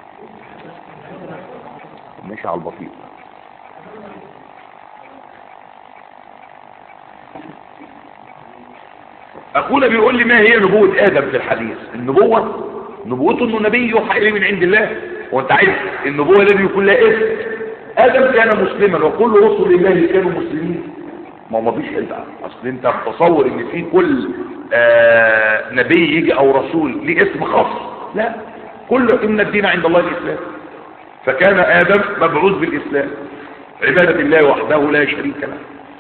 ماشي على البطيء أخونا بيقول لي ما هي نبوة آدم في الحديث النبوة نبوته انه نبي يوحى اليه من عند الله وانت عايز النبوة الذي يكون لها اسم ادم كان مسلما وكل رسل الله كانوا مسلمين ما ما فيش بقى اصل انت متصور ان في كل آه نبي يجي او رسول ليه اسم خاص لا كل ان الدين عند الله الاسلام فكان ادم مبعوث بالاسلام عبادة الله وحده لا شريك له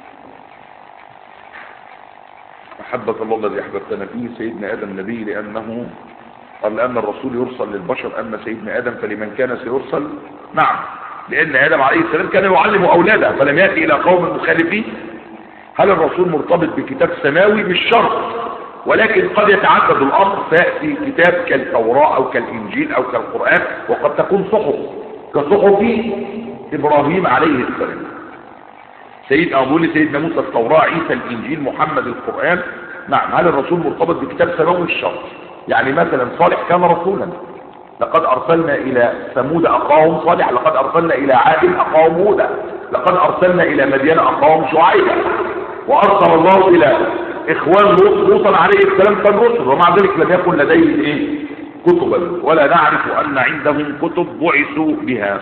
محبة الله الذي احببتنا فيه سيدنا ادم نبي لانه قال لأن الرسول يرسل للبشر أما سيدنا آدم فلمن كان سيرسل نعم لأن آدم عليه السلام كان يعلم أولاده فلم يأتي إلى قوم مخالفين هل الرسول مرتبط بكتاب سماوي مش شرط ولكن قد يتعدد الأمر فيأتي كتاب كالتوراة أو كالإنجيل أو كالقرآن وقد تكون صحف كصحف إبراهيم عليه السلام سيد أبولي سيدنا موسى التوراة عيسى الإنجيل محمد القرآن نعم هل الرسول مرتبط بكتاب سماوي مش شرط يعني مثلا صالح كان رسولا لقد أرسلنا إلى ثمود أخاهم صالح لقد أرسلنا إلى عاد أخاهم هودا لقد أرسلنا إلى مدين أخاهم شعيبا وأرسل الله إلى إخوان لوط لوطا عليه السلام كان رسل ومع ذلك لم يكن لديهم إيه كتبا ولا نعرف أن عندهم كتب بعثوا بها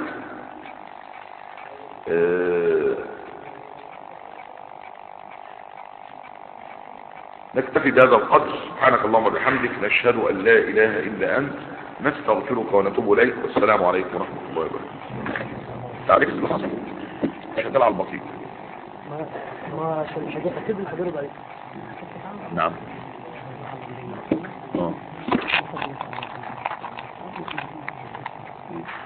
أه نكتفي بهذا القدر سبحانك اللهم وبحمدك نشهد أن لا إله إلا أنت نستغفرك ونتوب إليك والسلام عليكم ورحمة الله وبركاته تعرف اللي حصل شغال على البسيط ما ما عشان مش هجيب الحضور عليك نعم اه